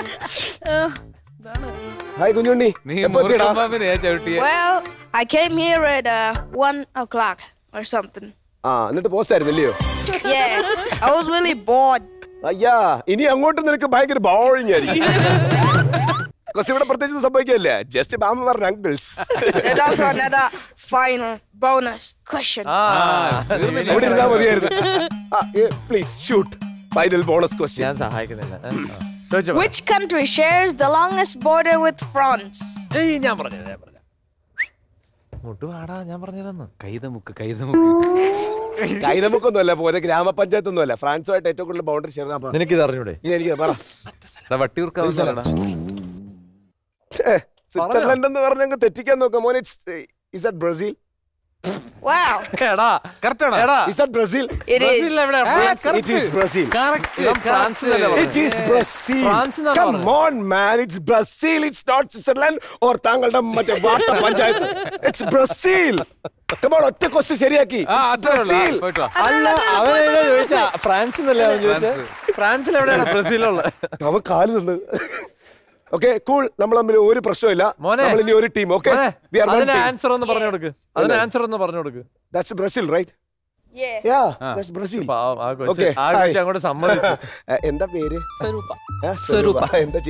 ഹായ് കുഞ്ഞുണ്ണി നീ എപ്പോ എത്തിയെടാ? മൂർഖഭാവനെ ചവിട്ടിയ Well, I came here at uh, one o'clock or something. ആ എന്നിട്ട് പോസ്റ്റ് ആയിരുന്നല്ലയോ Yeah, I was really bored. അയ്യാ ഇനി അങ്ങോട്ട് നിനക്ക് ഭയങ്കര ബോറിംഗ് ആയിരിക്കും കുറച്ച് ഇവിടെ പ്രത്യേകിച്ച് സംഭവിക്കില്ല ജസ്റ്റ് മാമ പറഞ്ഞ uncles There's also another final bonus question. ഇവിടെ ഇരുന്നാ മതിയായിരുന്നു please shoot final bonus question ഞാൻ സഹായിക്കുന്നില്ല ചോദിച്ചോ Which country shares the longest border with France? ഏയ് ഞാൻ പറഞ്ഞത് ഞാൻ പറഞ്ഞത് മുട്ടു പാടാ ഞാൻ പറഞ്ഞതെന്ന് കൈതമുക്ക് കൈതമുക്ക് കൈതമുക്കൊന്നും അല്ല പോലെ ഗ്രാമപഞ്ചായത്തൊന്നും അല്ല ഫ്രാൻസുമായിട്ട് ഏറ്റവും കൂടുതൽ ബൗണ്ടറി ഷെയർ നിനക്ക് ഇത് അറിഞ്ഞൂടെ ഇനി എനിക്ക് പറ എടാ, വട്ടിയൂർക്കാവുന്നതാടാ. ഛേ, സ്വിറ്റ്സർലൻഡ് എന്ന് പറഞ്ഞ തെറ്റിക്കാൻ നോക്കാം മോനെ ഇസ് ദാറ്റ് ബ്രസീൽ Wow. എടാ Correct ആണോ? എടാ is that Brazil It is. ബ്രസീലിൽ എവിടെയാ? ആ, France. correct. It is Brazil Correct, ഇവൻ ഫ്രാൻസിലല്ലേ correct. പറഞ്ഞത്? It is Brazil. France എന്നാ Come പറഞ്ഞത്. on, man. It's Brazil. It's not Switzerland or താങ്കളുടെ മറ്റേ വാട്ട panchayat. It's Brazil. Come on, ഒറ്റ ക്വസ്റ്റ്യൻ ശരിയാക്കി ആ, It's അത്രേ ഉള്ളൂ. ആ, Brazil. പോയിട്ട് വാ. അല്ല അവനെവിടെ ചോദിച്ചാ ഫ്രാൻസ് എന്നല്ലേ അവൻ ചോദിച്ചത് ഫ്രാൻസിൽ എവിടെയാണ് ബ്രസീലുള്ള അവൻ കാല് തന്ന് ഓക്കെ കൂൾ നമ്മൾ തമ്മിൽ ഒരു പ്രശ്നമില്ല മോനെ. നമ്മൾ ഇനി ഒരു ടീം ഓക്കെ അതിന് ആൻസർ ഒന്ന് പറഞ്ഞു കൊടുക്ക് അതിന് ആൻസർ ഒന്ന് പറഞ്ഞു കൊടുക്ക് that's Brazil right Yeah. Yeah that's Brazil പാവം, ആ കൊച്ച് Okay, ആ hi. കൊച്ച് അങ്ങോട്ട് സമ്മതിച്ചു എന്താ പേര് സ്വരൂപ ആ, സ്വരൂപ. എന്താ ചെയ്യുന്നേ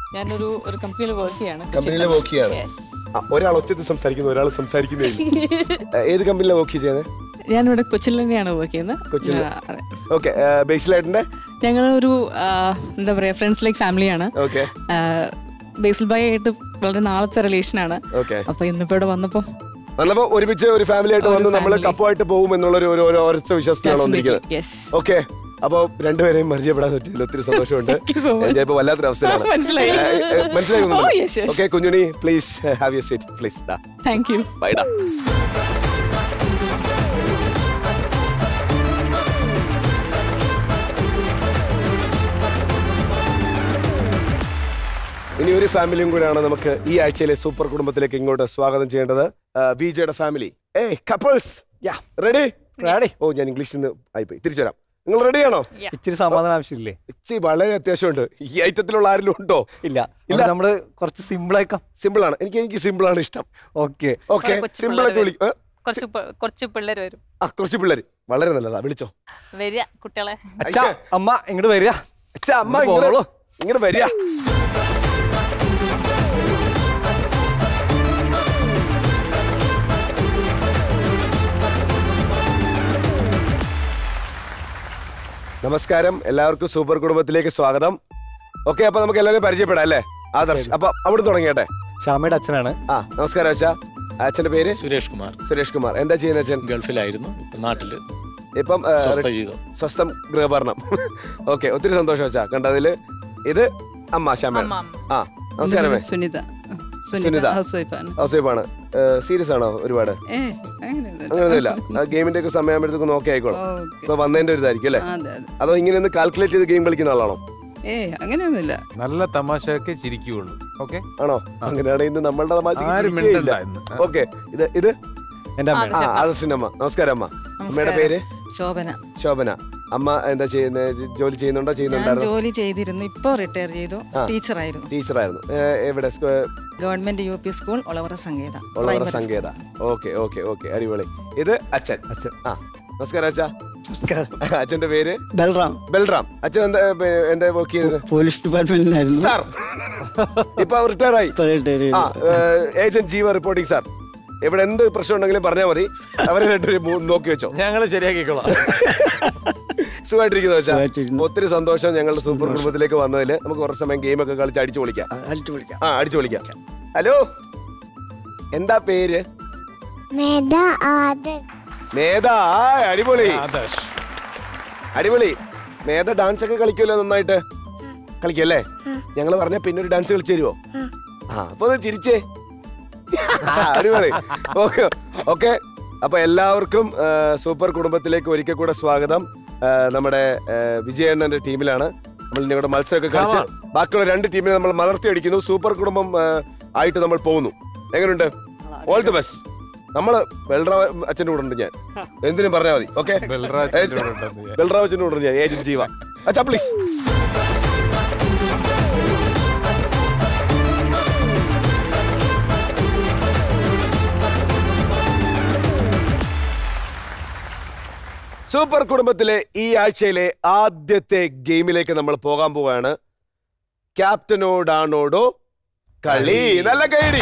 ഞാനൊരു ഒരു കമ്പനിയിൽ വർക്ക് ചെയ്യാണ് കമ്പനിയിൽ വർക്ക് ചെയ്യാണ് Yes. ആ, ഒരാൾ ഒച്ചത്തിൽ സംസാരിക്കുന്നു ഒരാൾ സംസാരിക്കുന്നേ ഏത് കമ്പനിയിലാണ് വർക്ക് ചെയ്യുന്നത് ഞാനിവിടെ കൊച്ചിയിൽ തന്നെയാണ് വർക്ക് ചെയ്യുന്നത് കൊച്ചിയിൽ ആ, അതെ. ഓക്കെ ബേസിലായിട്ടിന്റെ ഞങ്ങളൊരു ആ, എന്താ പറയാ ഫ്രണ്ട്സ് ലൈക്ക് ഫാമിലിയാണ് ഓക്കെ ബേസിൽ ബായ് ആയിട്ട് വളരെ നാളത്തെ റിലേഷനാണ് ഓക്കെ അപ്പൊ ഇന്നിപ്പോ ഇവിടെ വന്നപ്പോ വന്നപ്പോ ഒരുമിച്ച് ഒരു ഫാമിലി ആയിട്ട് ഒരു വന്ന് നമ്മൾ family. കപ്പുമായിട്ട് പോകും എന്നുള്ളൊരു ഒരു ഒരു ഒരൊറ്റ വിശ്വാസത്തിലാണ് Definitely, വന്നിരിക്കുന്നത് yes. ഓക്കെ അപ്പൊ രണ്ടുപേരെയും പരിചയപ്പെടാൻ പറ്റിയതിൽ ഒത്തിരി സന്തോഷമുണ്ട് Thank you so much. ഞാൻ ഇപ്പൊ വല്ലാത്തൊരു അവസ്ഥയിലാണ് മനസ്സിലായി. ഏ, ഏ, മനസ്സിലായി Oh, yes, yes. Okay Kunjuni please have you seat please thank you ബൈഡാ ഇനി ഒരു ഫാമിലിയും കൂടെയാണ് നമുക്ക് ഈ ആഴ്ചയിലെ സൂപ്പർ കുടുംബത്തിലേക്ക് ഇങ്ങോട്ട് സ്വാഗതം ചെയ്യേണ്ടത് വിജയുടെ ഫാമിലി ഏ കപ്പിൾസ് റെഡി റെഡി ഓ ഞാൻ ഇംഗ്ലീഷിൽ നിന്ന് ആയിപ്പോയി തിരിച്ചു വരാം നിങ്ങൾ റെഡിയാണോ ഇച്ചിരി സമാധാനം ആവശ്യമില്ലേ ഇച്ചിരി വളരെ അത്യാവശ്യമുണ്ട് ഈ ഐറ്റത്തിലുള്ള ആരെങ്കിലും ഉണ്ടോ ഇല്ല ഇല്ല നമ്മള് കുറച്ച് സിമ്പിൾ ആക്കാം സിമ്പിൾ ആണ് എനിക്ക് എനിക്ക് സിമ്പിൾ ആണ് ഇഷ്ടം ഓക്കെ ഓക്കെ സിമ്പിൾ ആയിട്ട് വിളിക്കും ഏ? കുറച്ച് പ- കുറച്ച് പിള്ളേർ വരും ആ കുറച്ച് പിള്ളേര് വളരെ നല്ലതാ വിളിച്ചോ വരിക കുട്ടികളെ അച്ഛാ അമ്മ ഇങ്ങോട്ട് വരിക അച്ഛാ അമ്മ ഇങ്ങോട്ട് ഇങ്ങോട്ട് പോന്നോളൂ. ഇങ്ങോട്ട് വരിക നമസ്കാരം എല്ലാവർക്കും സൂപ്പർ കുടുംബത്തിലേക്ക് സ്വാഗതം ഓക്കെ അപ്പൊ നമുക്ക് എല്ലാവരും പരിചയപ്പെടാം അല്ലേ ആദർശ് അപ്പൊ അവിടെ തുടങ്ങിയട്ടെ ശ്യാമയുടെ അച്ഛനാണ് ആ നമസ്കാരം അച്ഛാ അച്ഛന്റെ പേര് സുരേഷ് കുമാർ സുരേഷ് കുമാർ എന്താ ചെയ്യുന്ന അച്ഛൻ ഗൾഫിലായിരുന്നു ഇപ്പം നാട്ടില് ഇപ്പം ആ, സ്വസ്ഥ റി- ജീവിതം. സ്വസ്ഥം ഗൃഹഭരണം ഓക്കെ ഒത്തിരി സന്തോഷം അച്ഛാ കണ്ടതില് ഇത് അമ്മ ശ്യാമ അമ്മ, ആ നമസ്കാരം പേര് സുനിത സുനിത ഹൗസ് വൈഫാണ് ഹൗസ് വൈഫാണ് സീരിയസ് ആണോ ഒരുപാട് ഏ അങ്ങനെയൊന്നുമില്ല. അങ്ങനെയൊന്നുമില്ല ഗെയിമിന്റെ ഒക്കെ സമയമാകുമ്പോഴത്തേക്ക് നോക്കി ആയിക്കോളും ഓക്കെ. ഇപ്പൊ വന്നതിന്റെ ഒരു ഇതായിരിക്കും അല്ലേ അതെ അതെ അതോ ഇങ്ങനെ ഒന്ന് കാൽക്കുലേറ്റ് ചെയ്ത് ഗെയിം കളിക്കുന്ന ആളാണോ ഏ അങ്ങനെയൊന്നുമില്ല നല്ല തമാശയൊക്കെ ചിരിക്കുകയുള്ളൂ ഓക്കെ ആണോ അങ്ങനെയാണെങ്കിൽ ഇന്ന് നമ്മളുടെ ആരും മിണ്ടണ്ട ഇന്ന്. ഓക്കെ ഇത് ഇത് എന്റെ ആ, ആദർശിന്റെ അമ്മ നമസ്കാരം അമ്മ അമ്മയുടെ പേര് ശോഭന ശോഭന അമ്മ എന്താ ചെയ്യുന്നത് ജോലി ചെയ്യുന്നുണ്ടോ ഞാൻ ചെയ്യുന്നുണ്ടായിരുന്നു ജോലി ചെയ്തിരുന്നു ഇപ്പോൾ റിട്ടയർ ചെയ്തു ആ. ടീച്ചറായിരുന്നു ടീച്ചറായിരുന്നു ഏ, എവിടെ സ്കൂ- government U P school Olavara Sangeetha ഉള്ളവരുടെ Primary Sangeetha okay okay okay അടിപൊളി ഇത് അച്ഛൻ അച്ഛൻ ആ നമസ്കാരം അച്ഛാ അച്ഛന്റെ പേര് ബൽറാം ബൽറാം അച്ഛൻ എന്താ പേ- എന്താ വർക്ക് ചെയ്തത് പോലീസ് ഡിപ്പാർട്ട്മെന്റിലായിരുന്നു സാർ ഇപ്പൊ റിട്ടയർ ആയി ആ ഏജന്റ് ജീവ റിപ്പോർട്ടിംഗ് സാർ ഇവിടെ എന്ത് പ്രശ്നം ഉണ്ടെങ്കിലും പറഞ്ഞാൽ മതി അവരെ രണ്ടുപേരും മൂ- നോക്കി വെച്ചോ ഞങ്ങൾ ശരിയാക്കിക്കോളാം സുഖമായിട്ടിരിക്കുന്നു വെച്ചാ ഒത്തിരി സന്തോഷം ഞങ്ങളുടെ സൂപ്പർ കുടുംബത്തിലേക്ക് വന്നതിൽ നമുക്ക് കുറച്ച് സമയം ഗെയിം ഒക്കെ കളിച്ച് അടിച്ചു പൊളിക്കാം അടിച്ചു വിളിക്കാം ആ അടിച്ചു പൊളിക്കാം ഹലോ എന്താ പേര് മേധ ആദർ മേധ ആ അടിപൊളി അടിപൊളി മേധ ഡാൻസ് ഒക്കെ കളിക്കുമല്ലോ നന്നായിട്ട് കളിക്കല്ലേ ഞങ്ങൾ പറഞ്ഞ പിന്നെ ഒരു ഡാൻസ് കളിച്ചു തരുമോ ആ അപ്പൊ ഒന്ന് ചിരിച്ചേ ആ, അടിപൊളി ഓക്കെ ഓക്കെ അപ്പൊ എല്ലാവർക്കും ആ, സൂപ്പർ കുടുംബത്തിലേക്ക് ഒരിക്കൽ കൂടെ സ്വാഗതം ആ, നമ്മുടെ ആ, വിജയണ്ണന്റെ ടീമിലാണ് നമ്മൾ ഇനി ഇവിടെ മത്സരമൊക്കെ കളിച്ച് ബാക്കിയുള്ള രണ്ട് ടീമിനെ നമ്മൾ മലർത്തി അടിക്കുന്നു സൂപ്പർ കുടുംബം ആ, ആയിട്ട് നമ്മൾ പോകുന്നു എങ്ങനെയുണ്ട് ഓൾ ദി ബെസ്റ്റ് നമ്മള് ബൽറാവ് അച്ഛൻ്റെ കൂടെ ഉണ്ട് ഞാൻ എന്തിനും പറഞ്ഞാൽ മതി ഓക്കെ ബൽറാവ് അച്ഛൻ്റെ കൂടെ ഉണ്ടെന്ന് ഞാൻ. ബൽറാവ് അച്ഛൻ്റെ കൂടെ ഉണ്ട് ഞാൻ ഏജന്റ് ജീവ അച്ഛാ പ്ലീസ് സൂപ്പർ കുടുംബത്തിലെ ഈ ആഴ്ചയിലെ ആദ്യത്തെ ഗെയിമിലേക്ക് നമ്മൾ പോകാൻ പോവുകയാണ് ക്യാപ്റ്റനോടാണോടോ കളി നല്ല കയറി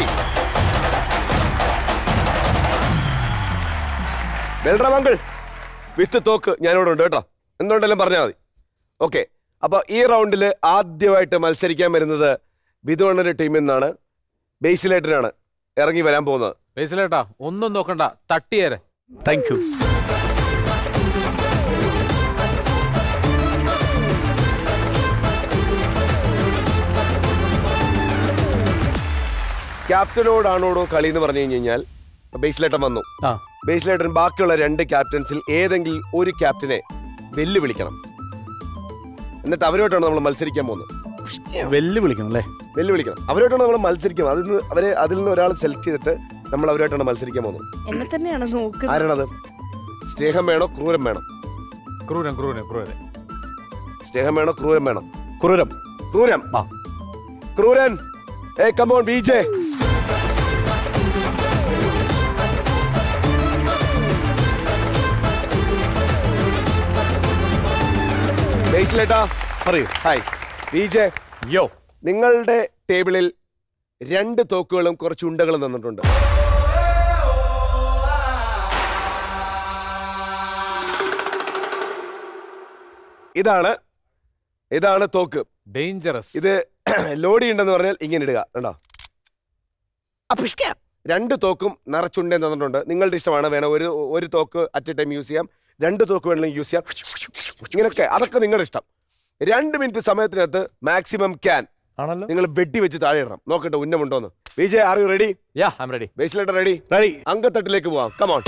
ബൽറാമങ്കിൾ വിത്ത് തോക്ക് ഞാനിവിടെ ഉണ്ട് കേട്ടോ എന്തുകൊണ്ടെല്ലാം പറഞ്ഞാൽ മതി ഓക്കെ അപ്പൊ ഈ റൗണ്ടിൽ ആദ്യമായിട്ട് മത്സരിക്കാൻ വരുന്നത് ബിദുവണ്ണന്റെ ടീമിൽ നിന്നാണ് ബേസിലേട്ടനാണ് ഇറങ്ങി വരാൻ പോകുന്നത് ബേസിലേട്ടാ ഒന്നും നോക്കണ്ട തട്ടിയേരെ താങ്ക് യു ക്യാപ്റ്റനോടാണോടോ കളി എന്ന് പറഞ്ഞു കഴിഞ്ഞാൽ ബേസിലേട്ടൻ വന്നു ബേസിലേട്ടൻ ബാക്കിയുള്ള രണ്ട് ക്യാപ്റ്റൻസിൽ ഏതെങ്കിലും ഒരു ക്യാപ്റ്റനെ വെല്ലുവിളിക്കണം എന്നിട്ട് അവരോട്ടാണ് നമ്മൾ മത്സരിക്കാൻ പോകുന്നത് വെല്ലുവിളിക്കണം അല്ലേ വെല്ലുവിളിക്കണം അവരോട്ടാണ് നമ്മൾ മത്സരിക്കുക അതിൽ നിന്ന് അവരെ അതിൽ നിന്ന് ഒരാൾ സെലക്ട് ചെയ്തിട്ട് നമ്മൾ അവരോട്ടാണ് മത്സരിക്കാൻ പോകുന്നത് എന്നെ തന്നെയാണ് നോക്കുന്നത് ആരാണത് സ്നേഹം വേണോ ക്രൂരം വേണം ക്രൂരൻ ക്രൂരൻ ക്രൂരൻ സ്നേഹം വേണോ ക്രൂരം വേണം ക്രൂരം ക്രൂരം ക്രൂരൻ ഏ കമോൺ വിജയ് ബേസിലേട്ടാ പറയൂ ഹായ് വിജയ് യോ നിങ്ങളുടെ ടേബിളിൽ രണ്ട് തോക്കുകളും കുറച്ച് ഉണ്ടകളും തന്നിട്ടുണ്ട് ഇതാണ് ഇതാണ് തോക്ക് ഡേഞ്ചറസ് ഇത് ലോഡി ഉണ്ടെന്ന് പറഞ്ഞാൽ ഇങ്ങനെ ഇടുക കണ്ടോ അപ്പിഷ്ക. രണ്ട് തോക്കും നിറച്ചുണ്ടേന്ന് തന്നിട്ടുണ്ട് നിങ്ങളുടെ ഇഷ്ടമാണ് വേണം ഒരു ഒരു തോക്ക് അറ്റ് എ ടൈം യൂസ് ചെയ്യാം രണ്ട് തോക്ക് വേണമെങ്കിൽ യൂസ് ചെയ്യാം ഇങ്ങനെയൊക്കെ അതൊക്കെ നിങ്ങളുടെ ഇഷ്ടം രണ്ട് മിനിറ്റ് സമയത്തിനകത്ത് മാക്സിമം ക്യാൻ ആണല്ലോ നിങ്ങൾ വെട്ടി വെച്ച് താഴെ ഇടണം നോക്കട്ടെ ഉന്നമുണ്ടോന്ന് Vijay are you ready ya I ready ബേസിലേട്ടർ റെഡി റെഡി അങ്കത്തട്ടിലേക്ക് പോവാം കമോൺ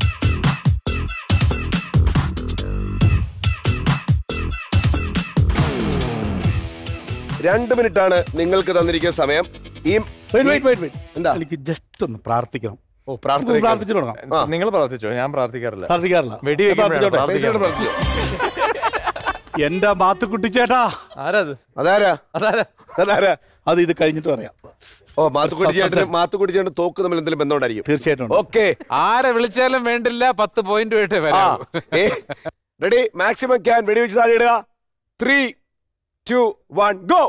രണ്ട് മിനിറ്റ് ആണ് നിങ്ങൾക്ക് തന്നിരിക്കുന്ന സമയം ഈ എന്താ എനിക്ക് ജസ്റ്റ് ഒന്ന് പ്രാർത്ഥിക്കണം ഓ പ്രാർത്ഥന പ്രാർത്ഥിച്ചു തുടങ്ങാം നിങ്ങൾ പ്രാർത്ഥിച്ചോ ഞാൻ പ്രാർത്ഥിക്കാറില്ല പ്രാർത്ഥിക്കാറില്ല വെടി പ്രാർത്ഥിച്ചോട്ടെ. വെക്കുമ്പോഴാണ് എന്റെ മാത്തുക്കുട്ടി ചേട്ടാ ആരാത് അതാരാ അതാരാ അതാരാ അത് ഇത് കഴിഞ്ഞിട്ട് പറയാം ഓ മാത്തുക്കുടി ചേട്ടന് മാത്തുക്കുടി ചേട്ടൻ തോക്ക് തമ്മിൽ എന്തെങ്കിലും ബന്ധമുണ്ടായിരിക്കും തീർച്ചയായിട്ടും ഓക്കെ ആരെ വിളിച്ചാലും വേണ്ടില്ല പത്ത് പോയിന്റ് പോയിട്ട് വരാം റെഡി മാക്സിമം ക്യാൻ വെടിവെച്ച് താഴെ ഇടുക ത്രീ ടു വൺ ഗോ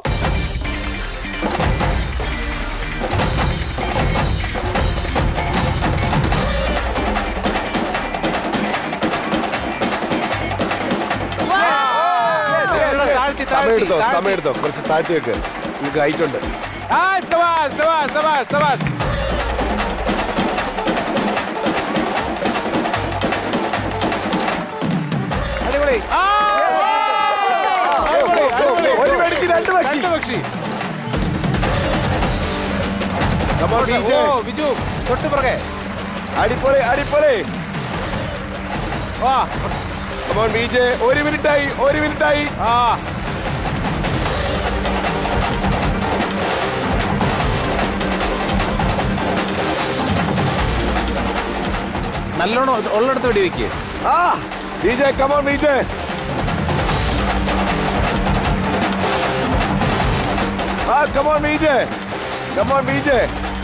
സമയം എടുത്തോ സമയം എടുത്തോ കുറച്ച് താഴ്ത്തി വെക്ക് നിങ്ങൾക്ക് ഹൈറ്റ് ഉണ്ട് സവാഷ് സവാഷ് സവാഷ് സവാഷ് അടിപൊളി ഒരു വെടിക്ക് രണ്ട് പക്ഷി Come on, VJ. ഓ ബിജു തൊട്ട് പുറകെ അടിപൊളി അടിപൊളി വാ കമോൺ വിജയ് ഒരു മിനിറ്റ് ആയി ഒരു മിനിറ്റ് ആയി ആ നല്ലോണം ഉള്ളിടത്ത് വെടി വെക്ക് ആ വിജയ് കമോൺ വിജയ് ആ കമോൺ വിജയ് കമോൺ വിജയ്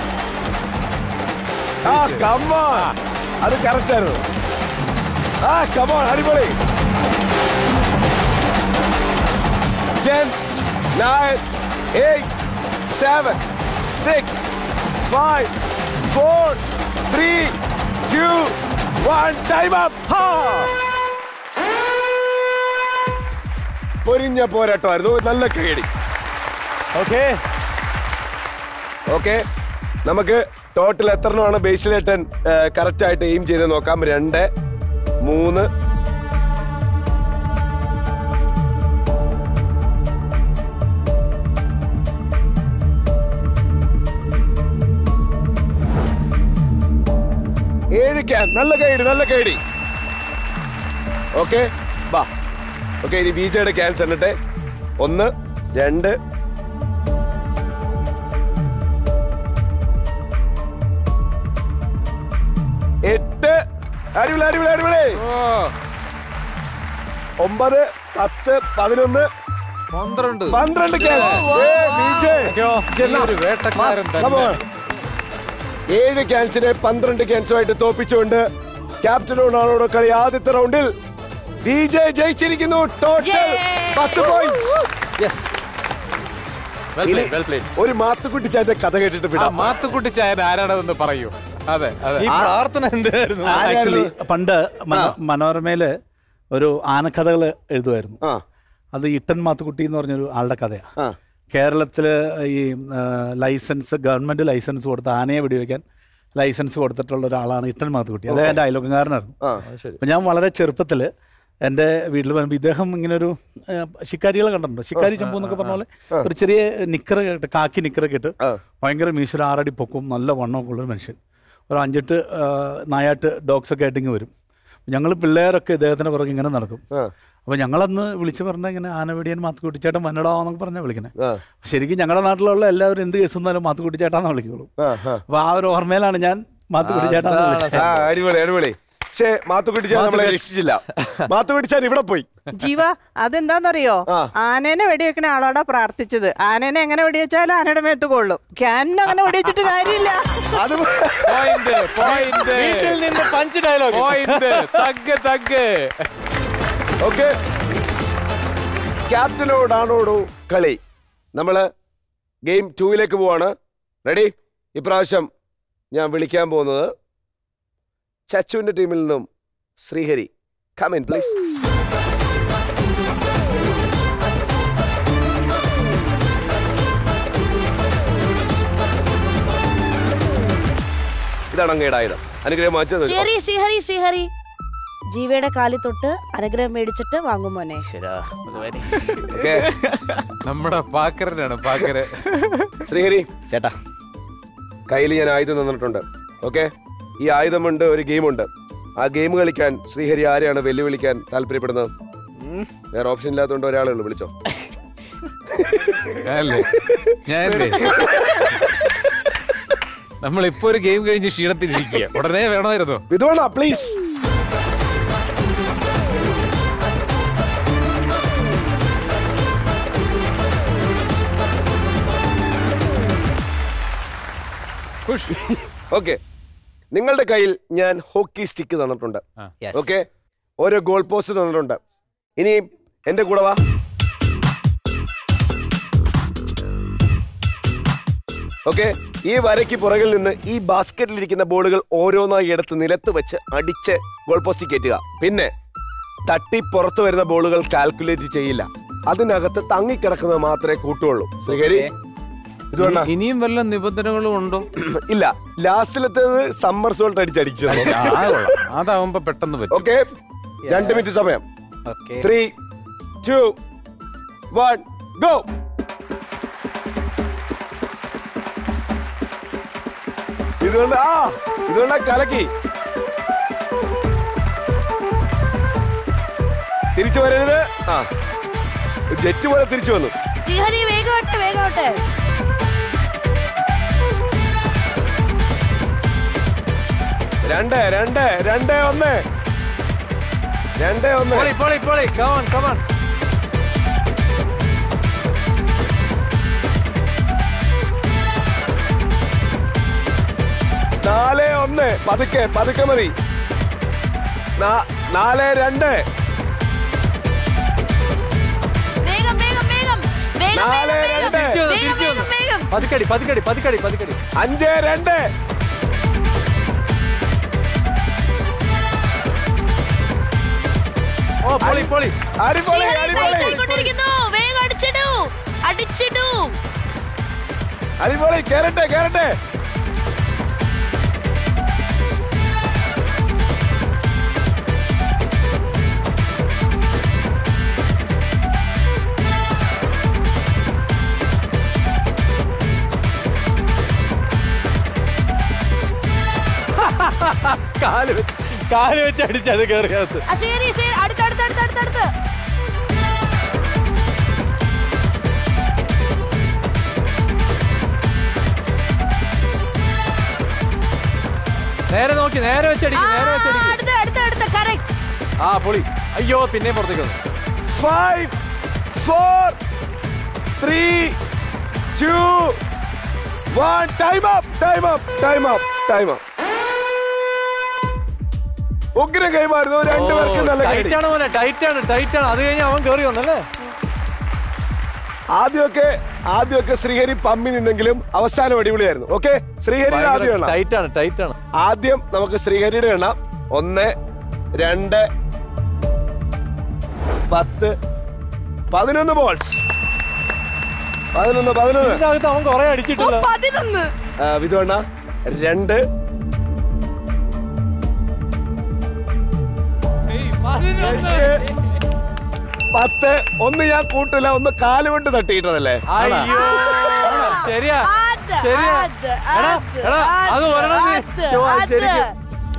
ആ കമോൺ അത് കറക്റ്റ് ആയിരുന്നു ആ കമോൺ അടിപൊളി ten nine eight seven six five four three two one time up പൊരിഞ്ഞ പോരാട്ടമായിരുന്നു നല്ല കൈയടി ഓക്കെ ഓക്കെ നമുക്ക് ടോട്ടൽ എത്രണ്ണമാണ് ബേസിലേട്ടൻ കറക്റ്റ് ആയിട്ട് എയിം ചെയ്ത് നോക്കാം രണ്ട് മൂന്ന് ഏഴ് ക്യാൻ നല്ല കൈയടി നല്ല കൈയടി ഓക്കെ ബാ ഓക്കെ ഇനി ബീജയുടെ ക്യാൻസ് എന്നിട്ട് ഒന്ന് രണ്ട് എട്ട് അടിപൊളി അടിപൊളി അടിപൊളി ഒമ്പത് പത്ത് പതിനൊന്ന് പന്ത്രണ്ട് പന്ത്രണ്ട് ക്യാൻസ് വേട്ടക്കാരൻ ഏഴ് ക്യാൻസിനെ പന്ത്രണ്ട് ക്യാൻസുമായിട്ട് തോപ്പിച്ചുകൊണ്ട് ക്യാപ്റ്റനോടാണോട് കളി ആദ്യത്തെ റൗണ്ടിൽ ബി ജെ ജയിച്ചിരിക്കുന്നു ടോട്ടൽ പത്ത് പോയിന്റ്സ് ഒരു മാത്തുക്കുട്ടി ചാന്റെ കഥ കേട്ടിട്ട് വിടാം മാത്തുക്കുട്ടി ചായൻ ആരാണെന്ന് പറയൂ അതെ അതെ ഈ പ്രാർത്ഥന എന്തായിരുന്നു ആക്ച്വലി പണ്ട് മന- മനോരമയില് ഒരു ആനക്കഥകൾ എഴുതുമായിരുന്നു അത് ഇട്ടൻ മാത്തുക്കുട്ടി എന്ന് പറഞ്ഞൊരു ആളുടെ കഥയാണ് കേരളത്തില് ഈ ആ, ലൈസൻസ് ഗവൺമെന്റ് ലൈസൻസ് കൊടുത്ത് ആനയെ വെടിവെക്കാൻ ലൈസൻസ് കൊടുത്തിട്ടുള്ള ഒരാളാണ് ഇട്ടൻ മാത്തുക്കുട്ടി അദ്ദേഹം എൻ്റെ അയലോക്കക്കാരനായിരുന്നു അപ്പം ഞാൻ വളരെ ചെറുപ്പത്തിൽ എൻ്റെ വീട്ടിൽ വരുമ്പോൾ ഇദ്ദേഹം ഇങ്ങനെ ഒരു ആ, ശിക്കാരികളെ കണ്ടിട്ടുണ്ടോ ശിക്കാരി ചമ്പു എന്നൊക്കെ പറഞ്ഞ പോലെ ഒരു ചെറിയ നിക്കറ് ഇട്ട് കാക്കി നിക്കറൊക്കെ ഇട്ട് ഭയങ്കര മീശൊരു ആറടി പൊക്കും നല്ല വണ്ണമൊക്കെ ഉള്ളൊരു മനുഷ്യൻ ഒരു അഞ്ചെട്ട് ആ, നായാട്ട് ഡോഗ്സ് ഒക്കെ ആയിട്ട് ഇങ്ങനെ വരും ഞങ്ങൾ പിള്ളേരൊക്കെ ഇദ്ദേഹത്തിന് പുറകെ ഇങ്ങനെ നടക്കും അപ്പോൾ ഞങ്ങളന്ന് വിളിച്ചു പറഞ്ഞ ഇങ്ങനെ ആനവെടിയൻ മാത്തുക്കുട്ടിച്ചേട്ടൻ വന്നടാന്നൊക്കെ പറഞ്ഞാൽ വിളിക്കണേ ശരിക്കും ഞങ്ങളുടെ നാട്ടിലുള്ള എല്ലാവരും എന്ത് കേസ് വന്നാലും മാത്തുക്കുട്ടിച്ചേട്ടാന്ന് വിളിക്കുള്ളൂ അപ്പോൾ ആ ഒരു ഓർമ്മയിലാണ് ഞാൻ മാത്തുക്കുട്ടിച്ചേട്ടാന്ന് വിളിച്ചത് ആ, അടിപൊളി അടിപൊളി പക്ഷേ മാത്തുക്കുട്ടി ചാൻ നമ്മളെ രക്ഷിച്ചില്ല മാത്തുക്കുട്ടി ചാൻ ഇവിടെ പോയി ജീവ അതെന്താന്നറിയോ ആനേനെ വെടിവെക്കണ ആളോടാ പ്രാർത്ഥിച്ചത് ആനേനെ എങ്ങനെ വെടിവെച്ചാലും ആനയുടെ മേത്ത് കൊള്ളും ക്യാനിന് അങ്ങനെ വെടിവെച്ചിട്ട് കാര്യമില്ല വീട്ടിൽ നിന്ന് punch dialogue point thug thug okay ക്യാപ്റ്റനോടാണോടോ കളി നമ്മള് ഗെയിം ടൂവിലേക്ക് പോവാണ് റെഡി ഇപ്രാവശ്യം ഞാൻ വിളിക്കാൻ പോകുന്നത് ചച്ചുവിന്റെ ടീമിൽ നിന്നും ശ്രീഹരി കമിൻ പ്ലീസ് ഇതാണ് അങ്ങയുടെ ആയുധം അനുഗ്രഹം വാങ്ങിച്ചത് ശ്രീഹരി ശ്രീഹരി ശ്രീഹരി ജീവയുടെ കാലിൽ തൊട്ട് അനുഗ്രഹം മേടിച്ചിട്ട് വാങ്ങും മോനെ നമ്മുടെ പാക്കരനാണ് പാക്കര ശ്രീഹരി ചേട്ടാ കയ്യിൽ ഞാൻ ആയുധം തന്നിട്ടുണ്ട് ഓക്കെ ഈ ആയുധം കൊണ്ട് ഒരു ഗെയിമുണ്ട് ആ ഗെയിം കളിക്കാൻ ശ്രീഹരി ആരെയാണ് വെല്ലുവിളിക്കാൻ താല്പര്യപ്പെടുന്നത് വേറെ ഓപ്ഷൻ ഇല്ലാത്തതുകൊണ്ട് ഒരാളേ ഉള്ളൂ വിളിച്ചോ അല്ലേ ഞാനല്ലേ നമ്മൾ ഇപ്പൊ ഒരു ഗെയിം കഴിഞ്ഞ് ക്ഷീണത്തിലിരിക്കുക ഉടനെ വേണമായിരുന്നോ വിധോണ പ്ലീസ് ഓക്കെ നിങ്ങളുടെ കയ്യിൽ ഞാൻ ഹോക്കി സ്റ്റിക്ക് തന്നിട്ടുണ്ട് Yes. ഓക്കെ ഓരോ ഗോൾ പോസ്റ്റ് തന്നിട്ടുണ്ട് ഇനി എന്റെ കൂടെ വാ ഓക്കെ ഈ വരയ്ക്ക് പുറകിൽ നിന്ന് ഈ ബാസ്ക്കറ്റിൽ ഇരിക്കുന്ന ബോളുകൾ ഓരോന്നായി എടുത്ത് നിലത്ത് വെച്ച് അടിച്ച് ഗോൾ പോസ്റ്റിൽ കയറ്റുക പിന്നെ തട്ടി പുറത്തു വരുന്ന ബോളുകൾ കാൽക്കുലേറ്റ് ചെയ്യില്ല അതിനകത്ത് തങ്ങിക്കിടക്കുന്നത് മാത്രമേ കൂട്ടുള്ളൂ ശ്രീഹരി ഇത് വേണ്ട ഇനിയും വല്ല നിബന്ധനകളും ഉണ്ടോ ഇല്ല ലാസ്റ്റിലത്തേത് സമ്മർ സോൾട്ട് അടിച്ചടിച്ചു ആ, കൊള്ളാം. അതാവുമ്പോ പെട്ടെന്ന് പറ്റും ഓക്കെ രണ്ട് മിനിറ്റ് സമയം Okay. Three two one go ഇതുകൊണ്ട് ആ ഇതുകൊണ്ട് കലക്കി തിരിച്ചു വരരുത് ആ ജെറ്റ് പോലെ തിരിച്ചു വന്നു ശ്രീഹരി വേഗമാട്ടെ വേഗമാട്ടെ രണ്ട് രണ്ട് രണ്ട് ഒന്ന് രണ്ട് ഒന്ന് പോളി പോളി പോളി കമോൺ കമോൺ നാല് ഒന്ന് പതുക്കെ പതുക്കെ മതി നാ- നാല് രണ്ട് വേഗം വേഗം വേഗം വേഗം നാല് വേഗം രണ്ട് തിരിച്ചു വന്നു വേഗം തിരിച്ചു വേഗം വന്നു വേഗം പതുക്കടി പതുക്കടി പതുക്കടി പതുക്കടി അഞ്ച് രണ്ട് ഓ പോളി പോളി അടിപൊളി ശ്രീഹരി അടിപൊളി tight ആയിക്കൊണ്ടിരിക്കുന്നു വേഗം അടിച്ചിടൂ അടിച്ചിടൂ അടിപൊളി കേറട്ടെ കേറട്ടെ കാല് വെച്ച് കാല് വെച്ച് അടിച്ചത് കയറിയത് ആ, ശ്രീഹരി ശ്രീ അടുത്ത് അടുത്ത് അടുത്ത് അടുത്ത് അടുത്ത് നേരെ നോക്കി നേരെ വെച്ചടിക്ക് ആ, നേരെ വെച്ചടിക്ക് അടുത്ത് അടുത്ത് അടുത്ത് കറക്റ്റ് ആ പൊളി അയ്യോ പിന്നെ പുറത്തേക്ക് വന്നു five four three two one time up time up time up time up ഉഗ്രം കൈമാറുന്നു രണ്ടുപേർക്കും നല്ല ടൈറ്റ് കൈ ആണ് പോലെ ടൈറ്റ് ആണ് ടൈറ്റ് ആണ് അത് കഴിഞ്ഞ് അവൻ കയറി വന്നല്ലേ ആദ്യമൊക്കെ ആദ്യമൊക്കെ ശ്രീഹരി പമ്മി നിന്നെങ്കിലും അവസാനം അടിപൊളിയായിരുന്നു ഓക്കെ ശ്രീഹരിയുടെ ആദ്യം എണ്ണാം ടൈറ്റ് ആണ് ടൈറ്റ് ആണ് ആദ്യം നമുക്ക് ശ്രീഹരിയുടെ എണ്ണാം ഒന്ന് രണ്ട് പത്ത് പതിനൊന്ന് ബോൾസ് പതിനൊന്ന് പതിനൊന്ന് ഇതിനകത്ത് അവൻ കുറെ അടിച്ചിട്ടില്ല പതിനൊന്ന് ആ, വിധുവണ്ണ രണ്ട് എട്ട്, പത്ത് ഒന്ന് ഞാൻ കൂട്ടില്ല ഒന്ന് കാലുകൊണ്ട് തട്ടിയിട്ടതല്ലേ അയ്യോ ശരിയാ അത്, ശരിയാ അത്, എടാ, അത്, എടാ, അത് അത്, ഒരെണ്ണം നീ- അത്, ചോ, അത്. ശരിക്കും.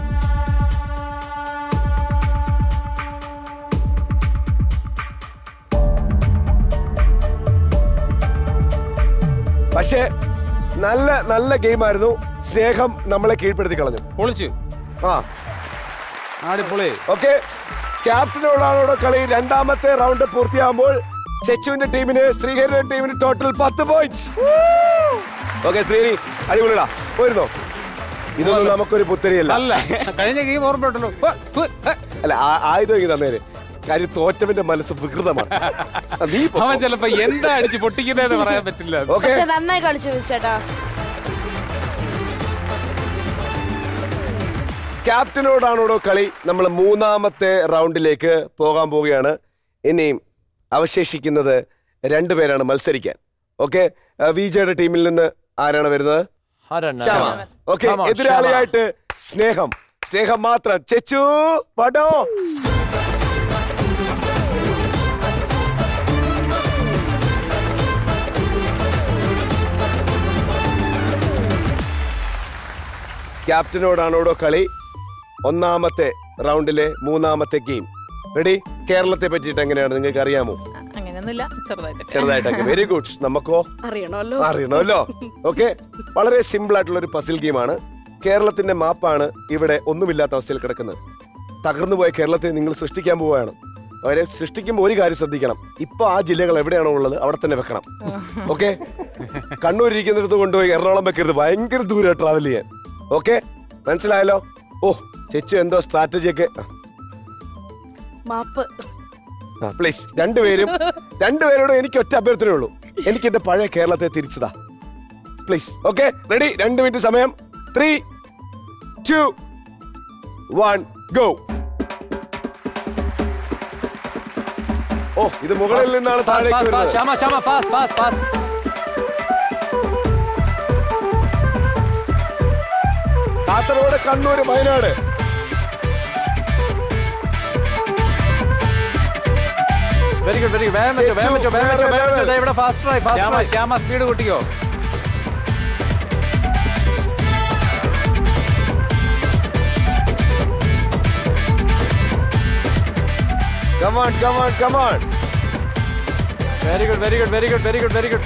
പക്ഷേ നല്ല നല്ല ഗെയിമായിരുന്നു സ്നേഹം നമ്മളെ കീഴ്പ്പെടുത്തി കളഞ്ഞു പൊളിച്ചു ആ ആടിപ്പൊളി ഓക്കെ ക്യാപ്റ്റനോടാണോടെ കളി രണ്ടാമത്തെ റൗണ്ട് പൂർത്തിയാകുമ്പോൾ ചെച്ചുവിന്റെ ടീമിന് ശ്രീഹരിയുടെ ടീമിന് ടോട്ടൽ പത്ത് പോയിന്റ്സ് ഓക്കെ ശ്രീഹരി അടിപൊളിടാ പോയിരുന്നോ ഇതൊന്നും നമുക്കൊരു പുത്തരിയല്ല അല്ല കഴിഞ്ഞ ഗെയിം ഓർമ്മപ്പെട്ടല്ലോ അല്ല ആ- ആയുധം ഇങ്ങ് തന്നേര് കാര്യം തോറ്റവന്റെ മനസ്സ് വികൃതമാണ് ആ, നീ പൊക്കോ. അവൻ ചിലപ്പോ എന്താ അടിച്ച് പൊട്ടിക്കുന്നതെന്ന് പറയാൻ പറ്റില്ല ഓക്കെ പക്ഷെ നന്നായി കളിച്ചു ചേട്ടാ ക്യാപ്റ്റനോടാണോടോ കളി നമ്മൾ മൂന്നാമത്തെ റൗണ്ടിലേക്ക് പോകാൻ പോവുകയാണ് ഇനിയും അവശേഷിക്കുന്നത് രണ്ടുപേരാണ് മത്സരിക്കാൻ ഓക്കെ വിജയുടെ ടീമിൽ നിന്ന് ആരാണ് വരുന്നത് ശ്യാമ ഓക്കെ Come on, എതിരാളിയായിട്ട് സ്നേഹം സ്നേഹം മാത്രം ചെച്ചു വടോ ക്യാപ്റ്റനോടാണോടോ കളി ഒന്നാമത്തെ റൗണ്ടിലെ മൂന്നാമത്തെ ഗെയിം റെഡി കേരളത്തെ പറ്റിയിട്ട് എങ്ങനെയാണ് നിങ്ങൾക്ക് അറിയാമോ അങ്ങനെയൊന്നുമില്ല ചെറുതായിട്ട് ചെറുതായിട്ടൊക്കെ വെരി ഗുഡ് നമുക്കോ അറിയണമല്ലോ അറിയണമല്ലോ ഓക്കെ വളരെ സിമ്പിൾ ആയിട്ടുള്ള ഒരു പസിൽ ഗെയിമാണ് കേരളത്തിന്റെ മാപ്പാണ് ഇവിടെ ഒന്നുമില്ലാത്ത അവസ്ഥയിൽ കിടക്കുന്നത് തകർന്നു പോയ കേരളത്തെ നിങ്ങൾ സൃഷ്ടിക്കാൻ പോവുകയാണ് അവരെ സൃഷ്ടിക്കുമ്പോൾ ഒരു കാര്യം ശ്രദ്ധിക്കണം ഇപ്പൊ ആ ജില്ലകൾ എവിടെയാണോ ഉള്ളത് അവിടെ തന്നെ വെക്കണം ഓക്കെ കണ്ണൂർ ഇരിക്കുന്നിടത്ത് കൊണ്ടുപോയി എറണാകുളം വെക്കരുത് ഭയങ്കര ദൂരം ട്രാവൽ ചെയ്യാൻ ഓക്കെ മനസ്സിലായല്ലോ ഓ ചെച്ചു എന്തോ സ്ട്രാറ്റജി ഒക്കെ മാപ്പ് ആ പ്ലീസ് രണ്ടുപേരും രണ്ടുപേരോടും എനിക്ക് ഒറ്റ അഭ്യർത്ഥനയേ ഉള്ളൂ എനിക്ക് എന്റെ പഴയ കേരളത്തെ തിരിച്ചതാ പ്ലീസ് ഓക്കെ റെഡി രണ്ട് മിനിറ്റ് സമയം ത്രീ ടു വൺ ഗോ ഓ ഇത് മുകളിൽ നിന്നാണ് താഴേക്ക് വരുന്നത് Shyama Shyama fast fast fast Kasaragod Kannur Wayanad very good very വേഗം വെച്ചോ വേഗം വെച്ചോ വേഗം വെച്ചോ വേഗം വെച്ചോ ദേ ഇവിടെ ഫാസ്റ്റ് ആയി ഫാസ്റ്റ് ശ്യാമ ശ്യാമ സ്പീഡ് കൂട്ടിക്കോ come on come on come on very good very good very good very good very good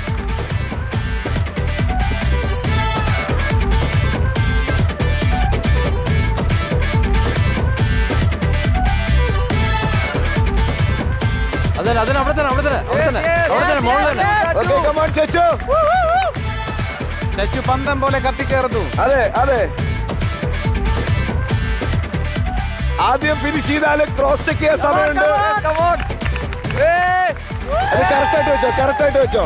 അതല്ല അതിന് അവിടെ തന്നെ അവിടെ തന്നെ അവിടെ തന്നെ അവിടെ തന്നെ മുകളിൽ തന്നെ ഓക്കെ കമാൺ ചെച്ചു ചച്ചു പന്തം പോലെ കത്തിക്കേറുന്നു അതെ അതെ ആദ്യം ഫിനിഷ് ചെയ്താല് ക്രോസ് ചെക്ക് ചെയ്യാൻ സമയമുണ്ട് അത് കറക്റ്റ് ആയിട്ട് വെച്ചോ കറക്റ്റ് ആയിട്ട് വെച്ചോ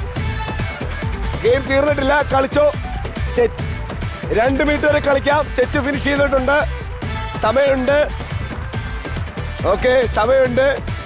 ഗെയിം തീർന്നിട്ടില്ല കളിച്ചോ ചെ- രണ്ട് മിനിറ്റ് വരെ കളിക്കാം ചെച്ച് ഫിനിഷ് ചെയ്തിട്ടുണ്ട് സമയമുണ്ട് ഓക്കെ സമയമുണ്ട്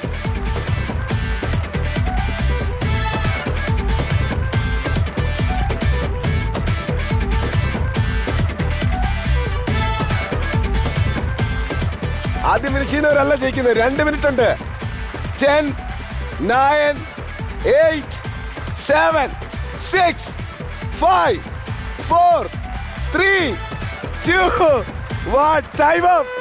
ആദ്യം ഫിനിഷ് ചെയ്യുന്നവരല്ല ജയിക്കുന്നത് രണ്ട് മിനിറ്റ് ഉണ്ട് ten nine eight seven six five four three two one time up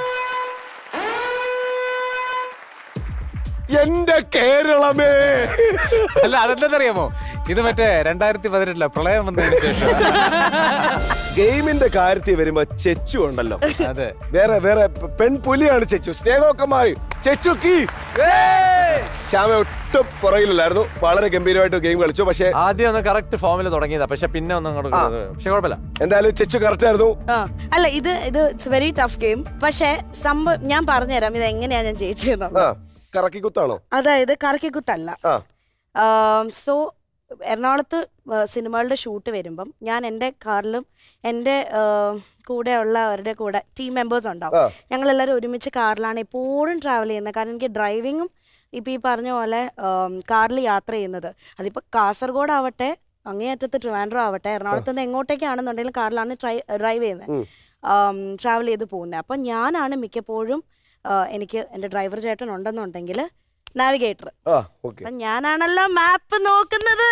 എന്റെ കേരളമേ അല്ല അതെന്താണെന്നറിയാമോ ഇത് മറ്റേ രണ്ടായിരത്തി പതിനെട്ടിലെ പ്രളയം വന്നതിന് ശേഷം ഗെയിമിന്റെ കാര്യത്തിൽ വരുമ്പോ ചെച്ചു ഉണ്ടല്ലോ അതെ വേറെ വേറെ പെ- പെൺപുലിയാണ് ചെച്ചു സ്നേഹമൊക്കെ മാറി ചെച്ചു കീ ശ്യാമ ഒട്ടും പുറകിലല്ലായിരുന്നു വളരെ ഗംഭീരമായിട്ട് ഗെയിം കളിച്ചു പക്ഷേ ആദ്യം ഒന്ന് കറക്റ്റ് ഫോമിൽ തുടങ്ങിയതാ പക്ഷെ പിന്നെ ഒന്നും അങ്ങോട്ട് പക്ഷെ കുഴപ്പമില്ല എന്തായാലും ചെച്ചു കറക്റ്റ് ആയിരുന്നു ആ അല്ല ഇത് ഇത് ഇറ്റ്സ് വെരി ടഫ് ഗെയിം പക്ഷേ സംഭവം ഞാൻ പറഞ്ഞുതരാം ഇത് എങ്ങനെയാ ഞാൻ ജയിച്ചതെന്നുള്ളത് ആ കറക്കി കുത്താണോ അതായത് കറക്കിക്കുത്തല്ല ആ സോ എറണാകുളത്ത് ആ, സിനിമകളുടെ ഷൂട്ട് വരുമ്പം ഞാൻ എൻ്റെ കാറിലും എൻ്റെ ആ, കൂടെയുള്ളവരുടെ കൂടെ ടീം മെമ്പേഴ്സ് ഉണ്ടാവും ആ. ഞങ്ങളെല്ലാവരും ഒരുമിച്ച് കാറിലാണ് എപ്പോഴും ട്രാവൽ ചെയ്യുന്നത് കാരണം എനിക്ക് ഡ്രൈവിങ്ങും ഇപ്പം ഈ പറഞ്ഞ പോലെ കാറിൽ യാത്ര ചെയ്യുന്നത് അതിപ്പോൾ കാസർഗോഡ് ആവട്ടെ അങ്ങേയറ്റത്ത് ട്രിവാൻഡ്രം ആവട്ടെ എറണാകുളത്ത് നിന്ന് എങ്ങോട്ടേക്കാണെന്നുണ്ടെങ്കിലും കാറിലാണ് ട്രൈ ഡ്രൈവ് ചെയ്യുന്നത് ട്രാവൽ ചെയ്ത് പോകുന്നത് അപ്പം ഞാനാണ് മിക്കപ്പോഴും ആ, എനിക്ക് എൻ്റെ ഡ്രൈവർ ചേട്ടൻ ഉണ്ടെന്നുണ്ടെങ്കിൽ നാവിഗേറ്റർ ആ ഓക്കെ അപ്പൊ ഞാനാണല്ലോ മാപ്പ് നോക്കുന്നത്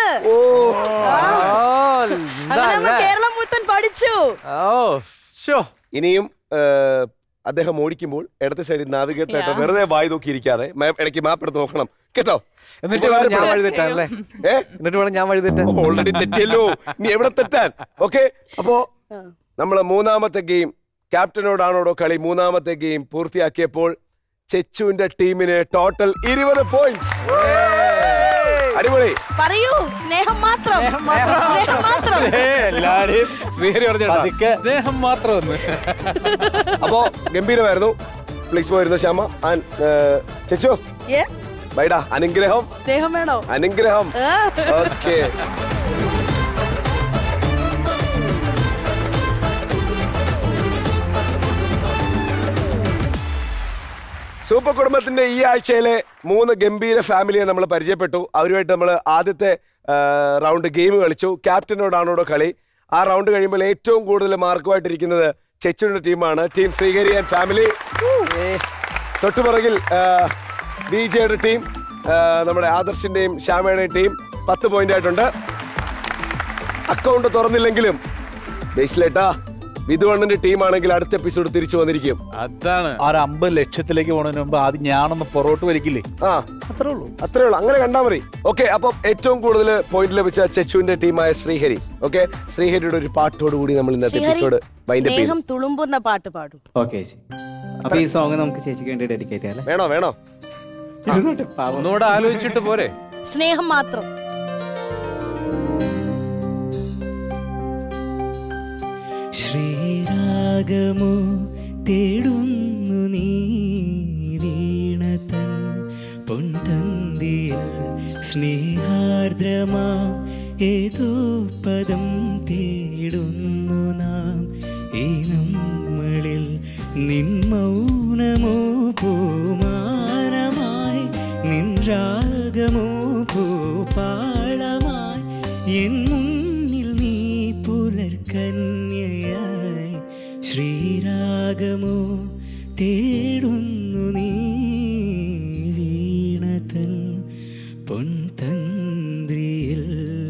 അങ്ങനെ നമ്മൾ കേരളം മുഴുവൻ പഠിച്ചു ഇനിയും ഏഹ്, അദ്ദേഹം ഓടിക്കുമ്പോൾ ഇടത്തെ സൈഡിൽ നാവിഗേറ്റർ ആയിട്ട് വെറുതെ വായി നോക്കിയിരിക്കാതെ മാപ്പ് ഇടയ്ക്ക് മാപ്പ് എടുത്ത് നോക്കണം കേട്ടോ എന്നിട്ട് വേണം ഞാൻ വഴി തെറ്റാൻ അല്ലേ എന്നിട്ട് വേണം ഞാൻ വഴി തെറ്റാൻ ഓൾറെഡി തെറ്റിയല്ലോ നീ എവിടെ തെറ്റാൻ ഓക്കെ അപ്പോ നമ്മളെ മൂന്നാമത്തെ ഗെയിം ക്യാപ്റ്റനോടാണോടോ കളി മൂന്നാമത്തെ ഗെയിം പൂർത്തിയാക്കിയപ്പോൾ ചെച്ചുവിന്റെ ടീമിന് ടോട്ടൽ ഇരുപത് പോയിന്റ്സ് അടിപൊളി പറയൂ സ്നേഹം മാത്രം സ്നേഹം മാത്രം എല്ലാരെയും ശ്രീഹരി പറഞ്ഞു സ്നേഹം മാത്രം ഒന്ന് അപ്പോ ഗംഭീരമായിരുന്നു പ്ലീസ് പോയിരുന്നു ശ്യാമ ആൻഡ് ചെച്ചു ബൈഡാ അനുഗ്രഹം സ്നേഹം വേണോ അനുഗ്രഹം ഓക്കെ സൂപ്പർ കുടുംബത്തിന്റെ ഈ ആഴ്ചയിലെ മൂന്ന് ഗംഭീര ഫാമിലിയെ നമ്മൾ പരിചയപ്പെട്ടു അവരുമായിട്ട് നമ്മൾ ആദ്യത്തെ ആ, റൗണ്ട് ഗെയിം കളിച്ചു ക്യാപ്റ്റനോടാണോടോ കളി ആ റൗണ്ട് കഴിയുമ്പോൾ ഏറ്റവും കൂടുതൽ മാർക്കുമായിട്ടിരിക്കുന്നത് ചെച്ചുവിന്റെ ടീമാണ് ടീം ശ്രീഹരി ആൻഡ് ഫാമിലി തൊട്ടുപിറകിൽ ബി ജെയുടെ ടീം നമ്മുടെ ആദർശിന്റെയും ശ്യാമയുടെയും ടീം പത്ത് പോയിന്റ് ആയിട്ടുണ്ട് അക്കൗണ്ട് തുറന്നില്ലെങ്കിലും ബേസിലേട്ടാ വിധുവണ്ണന്റെ ടീമാണെങ്കിൽ അടുത്ത എപ്പിസോഡ് തിരിച്ചു വന്നിരിക്കും അതാണ് ആ ഒരു അമ്പത് ലക്ഷത്തിലേക്ക് പോണതിന് മുമ്പ് ആദ്യം ഞാനൊന്ന് പുറകോട്ട് വലിക്കില്ലേ ആ അത്രേ ഉള്ളൂ അത്രേ ഉള്ളൂ അങ്ങനെ കണ്ടാൽ മതി ഓക്കെ അപ്പം ഏറ്റവും കൂടുതൽ പോയിന്റ് ലഭിച്ച ചെച്ചുവിന്റെ ടീമായ ശ്രീഹരി ഓക്കെ ശ്രീഹരിയുടെ ഒരു പാട്ടോട് കൂടി നമ്മൾ ഇന്നത്തെ ശ്രീഹരി എപ്പിസോഡ് വൈൻഡപ്പ് സ്നേഹം ചെയ്യും തുളുമ്പുന്ന പാട്ട് പാടും ഓക്കെ ചേച്ചി അപ്പൊ ഈ സോങ് നമുക്ക് ചേച്ചിക്ക് വേണ്ടി ഡെഡിക്കേറ്റ് ചെയ്യാം വേണോ വേണോ ഒന്നുകൂടെ ആലോചിച്ചിട്ട് പോരെ സ്നേഹം മാത്രം ശ്രീരാഗമോ തേടുന്നു നീ വീണതൻ പൊൻതന്തിയിൽ സ്നേഹാർദ്രമാ ഏതോ പദം തേടുന്നു നാം ഈ നമ്മളിൽ നിൻ മൗനമോ പൂമാനമായി നിൻ രാഗമോ ഭൂപാളമായി എൻ മുന്നിൽ നീ പുലർക്കന്യയായി ശ്രീരാഗമോ തേടുന്നു നീ വീണതൻ പൊൻതന്ത്രിയിൽ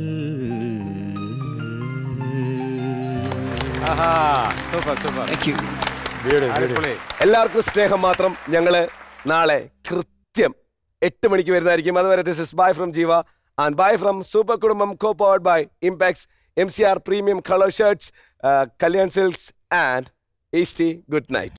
സൂപ്പർ സൂപ്പർ എല്ലാവർക്കും സ്നേഹം മാത്രം ഞങ്ങള് നാളെ കൃത്യം എട്ട് മണിക്ക് വരുന്നതായിരിക്കും അതുവരെ this is by from Jeeva and by from super കുടുംബം co powered by Impex M C R premium colour shirts Kalyan silks and Eastea good night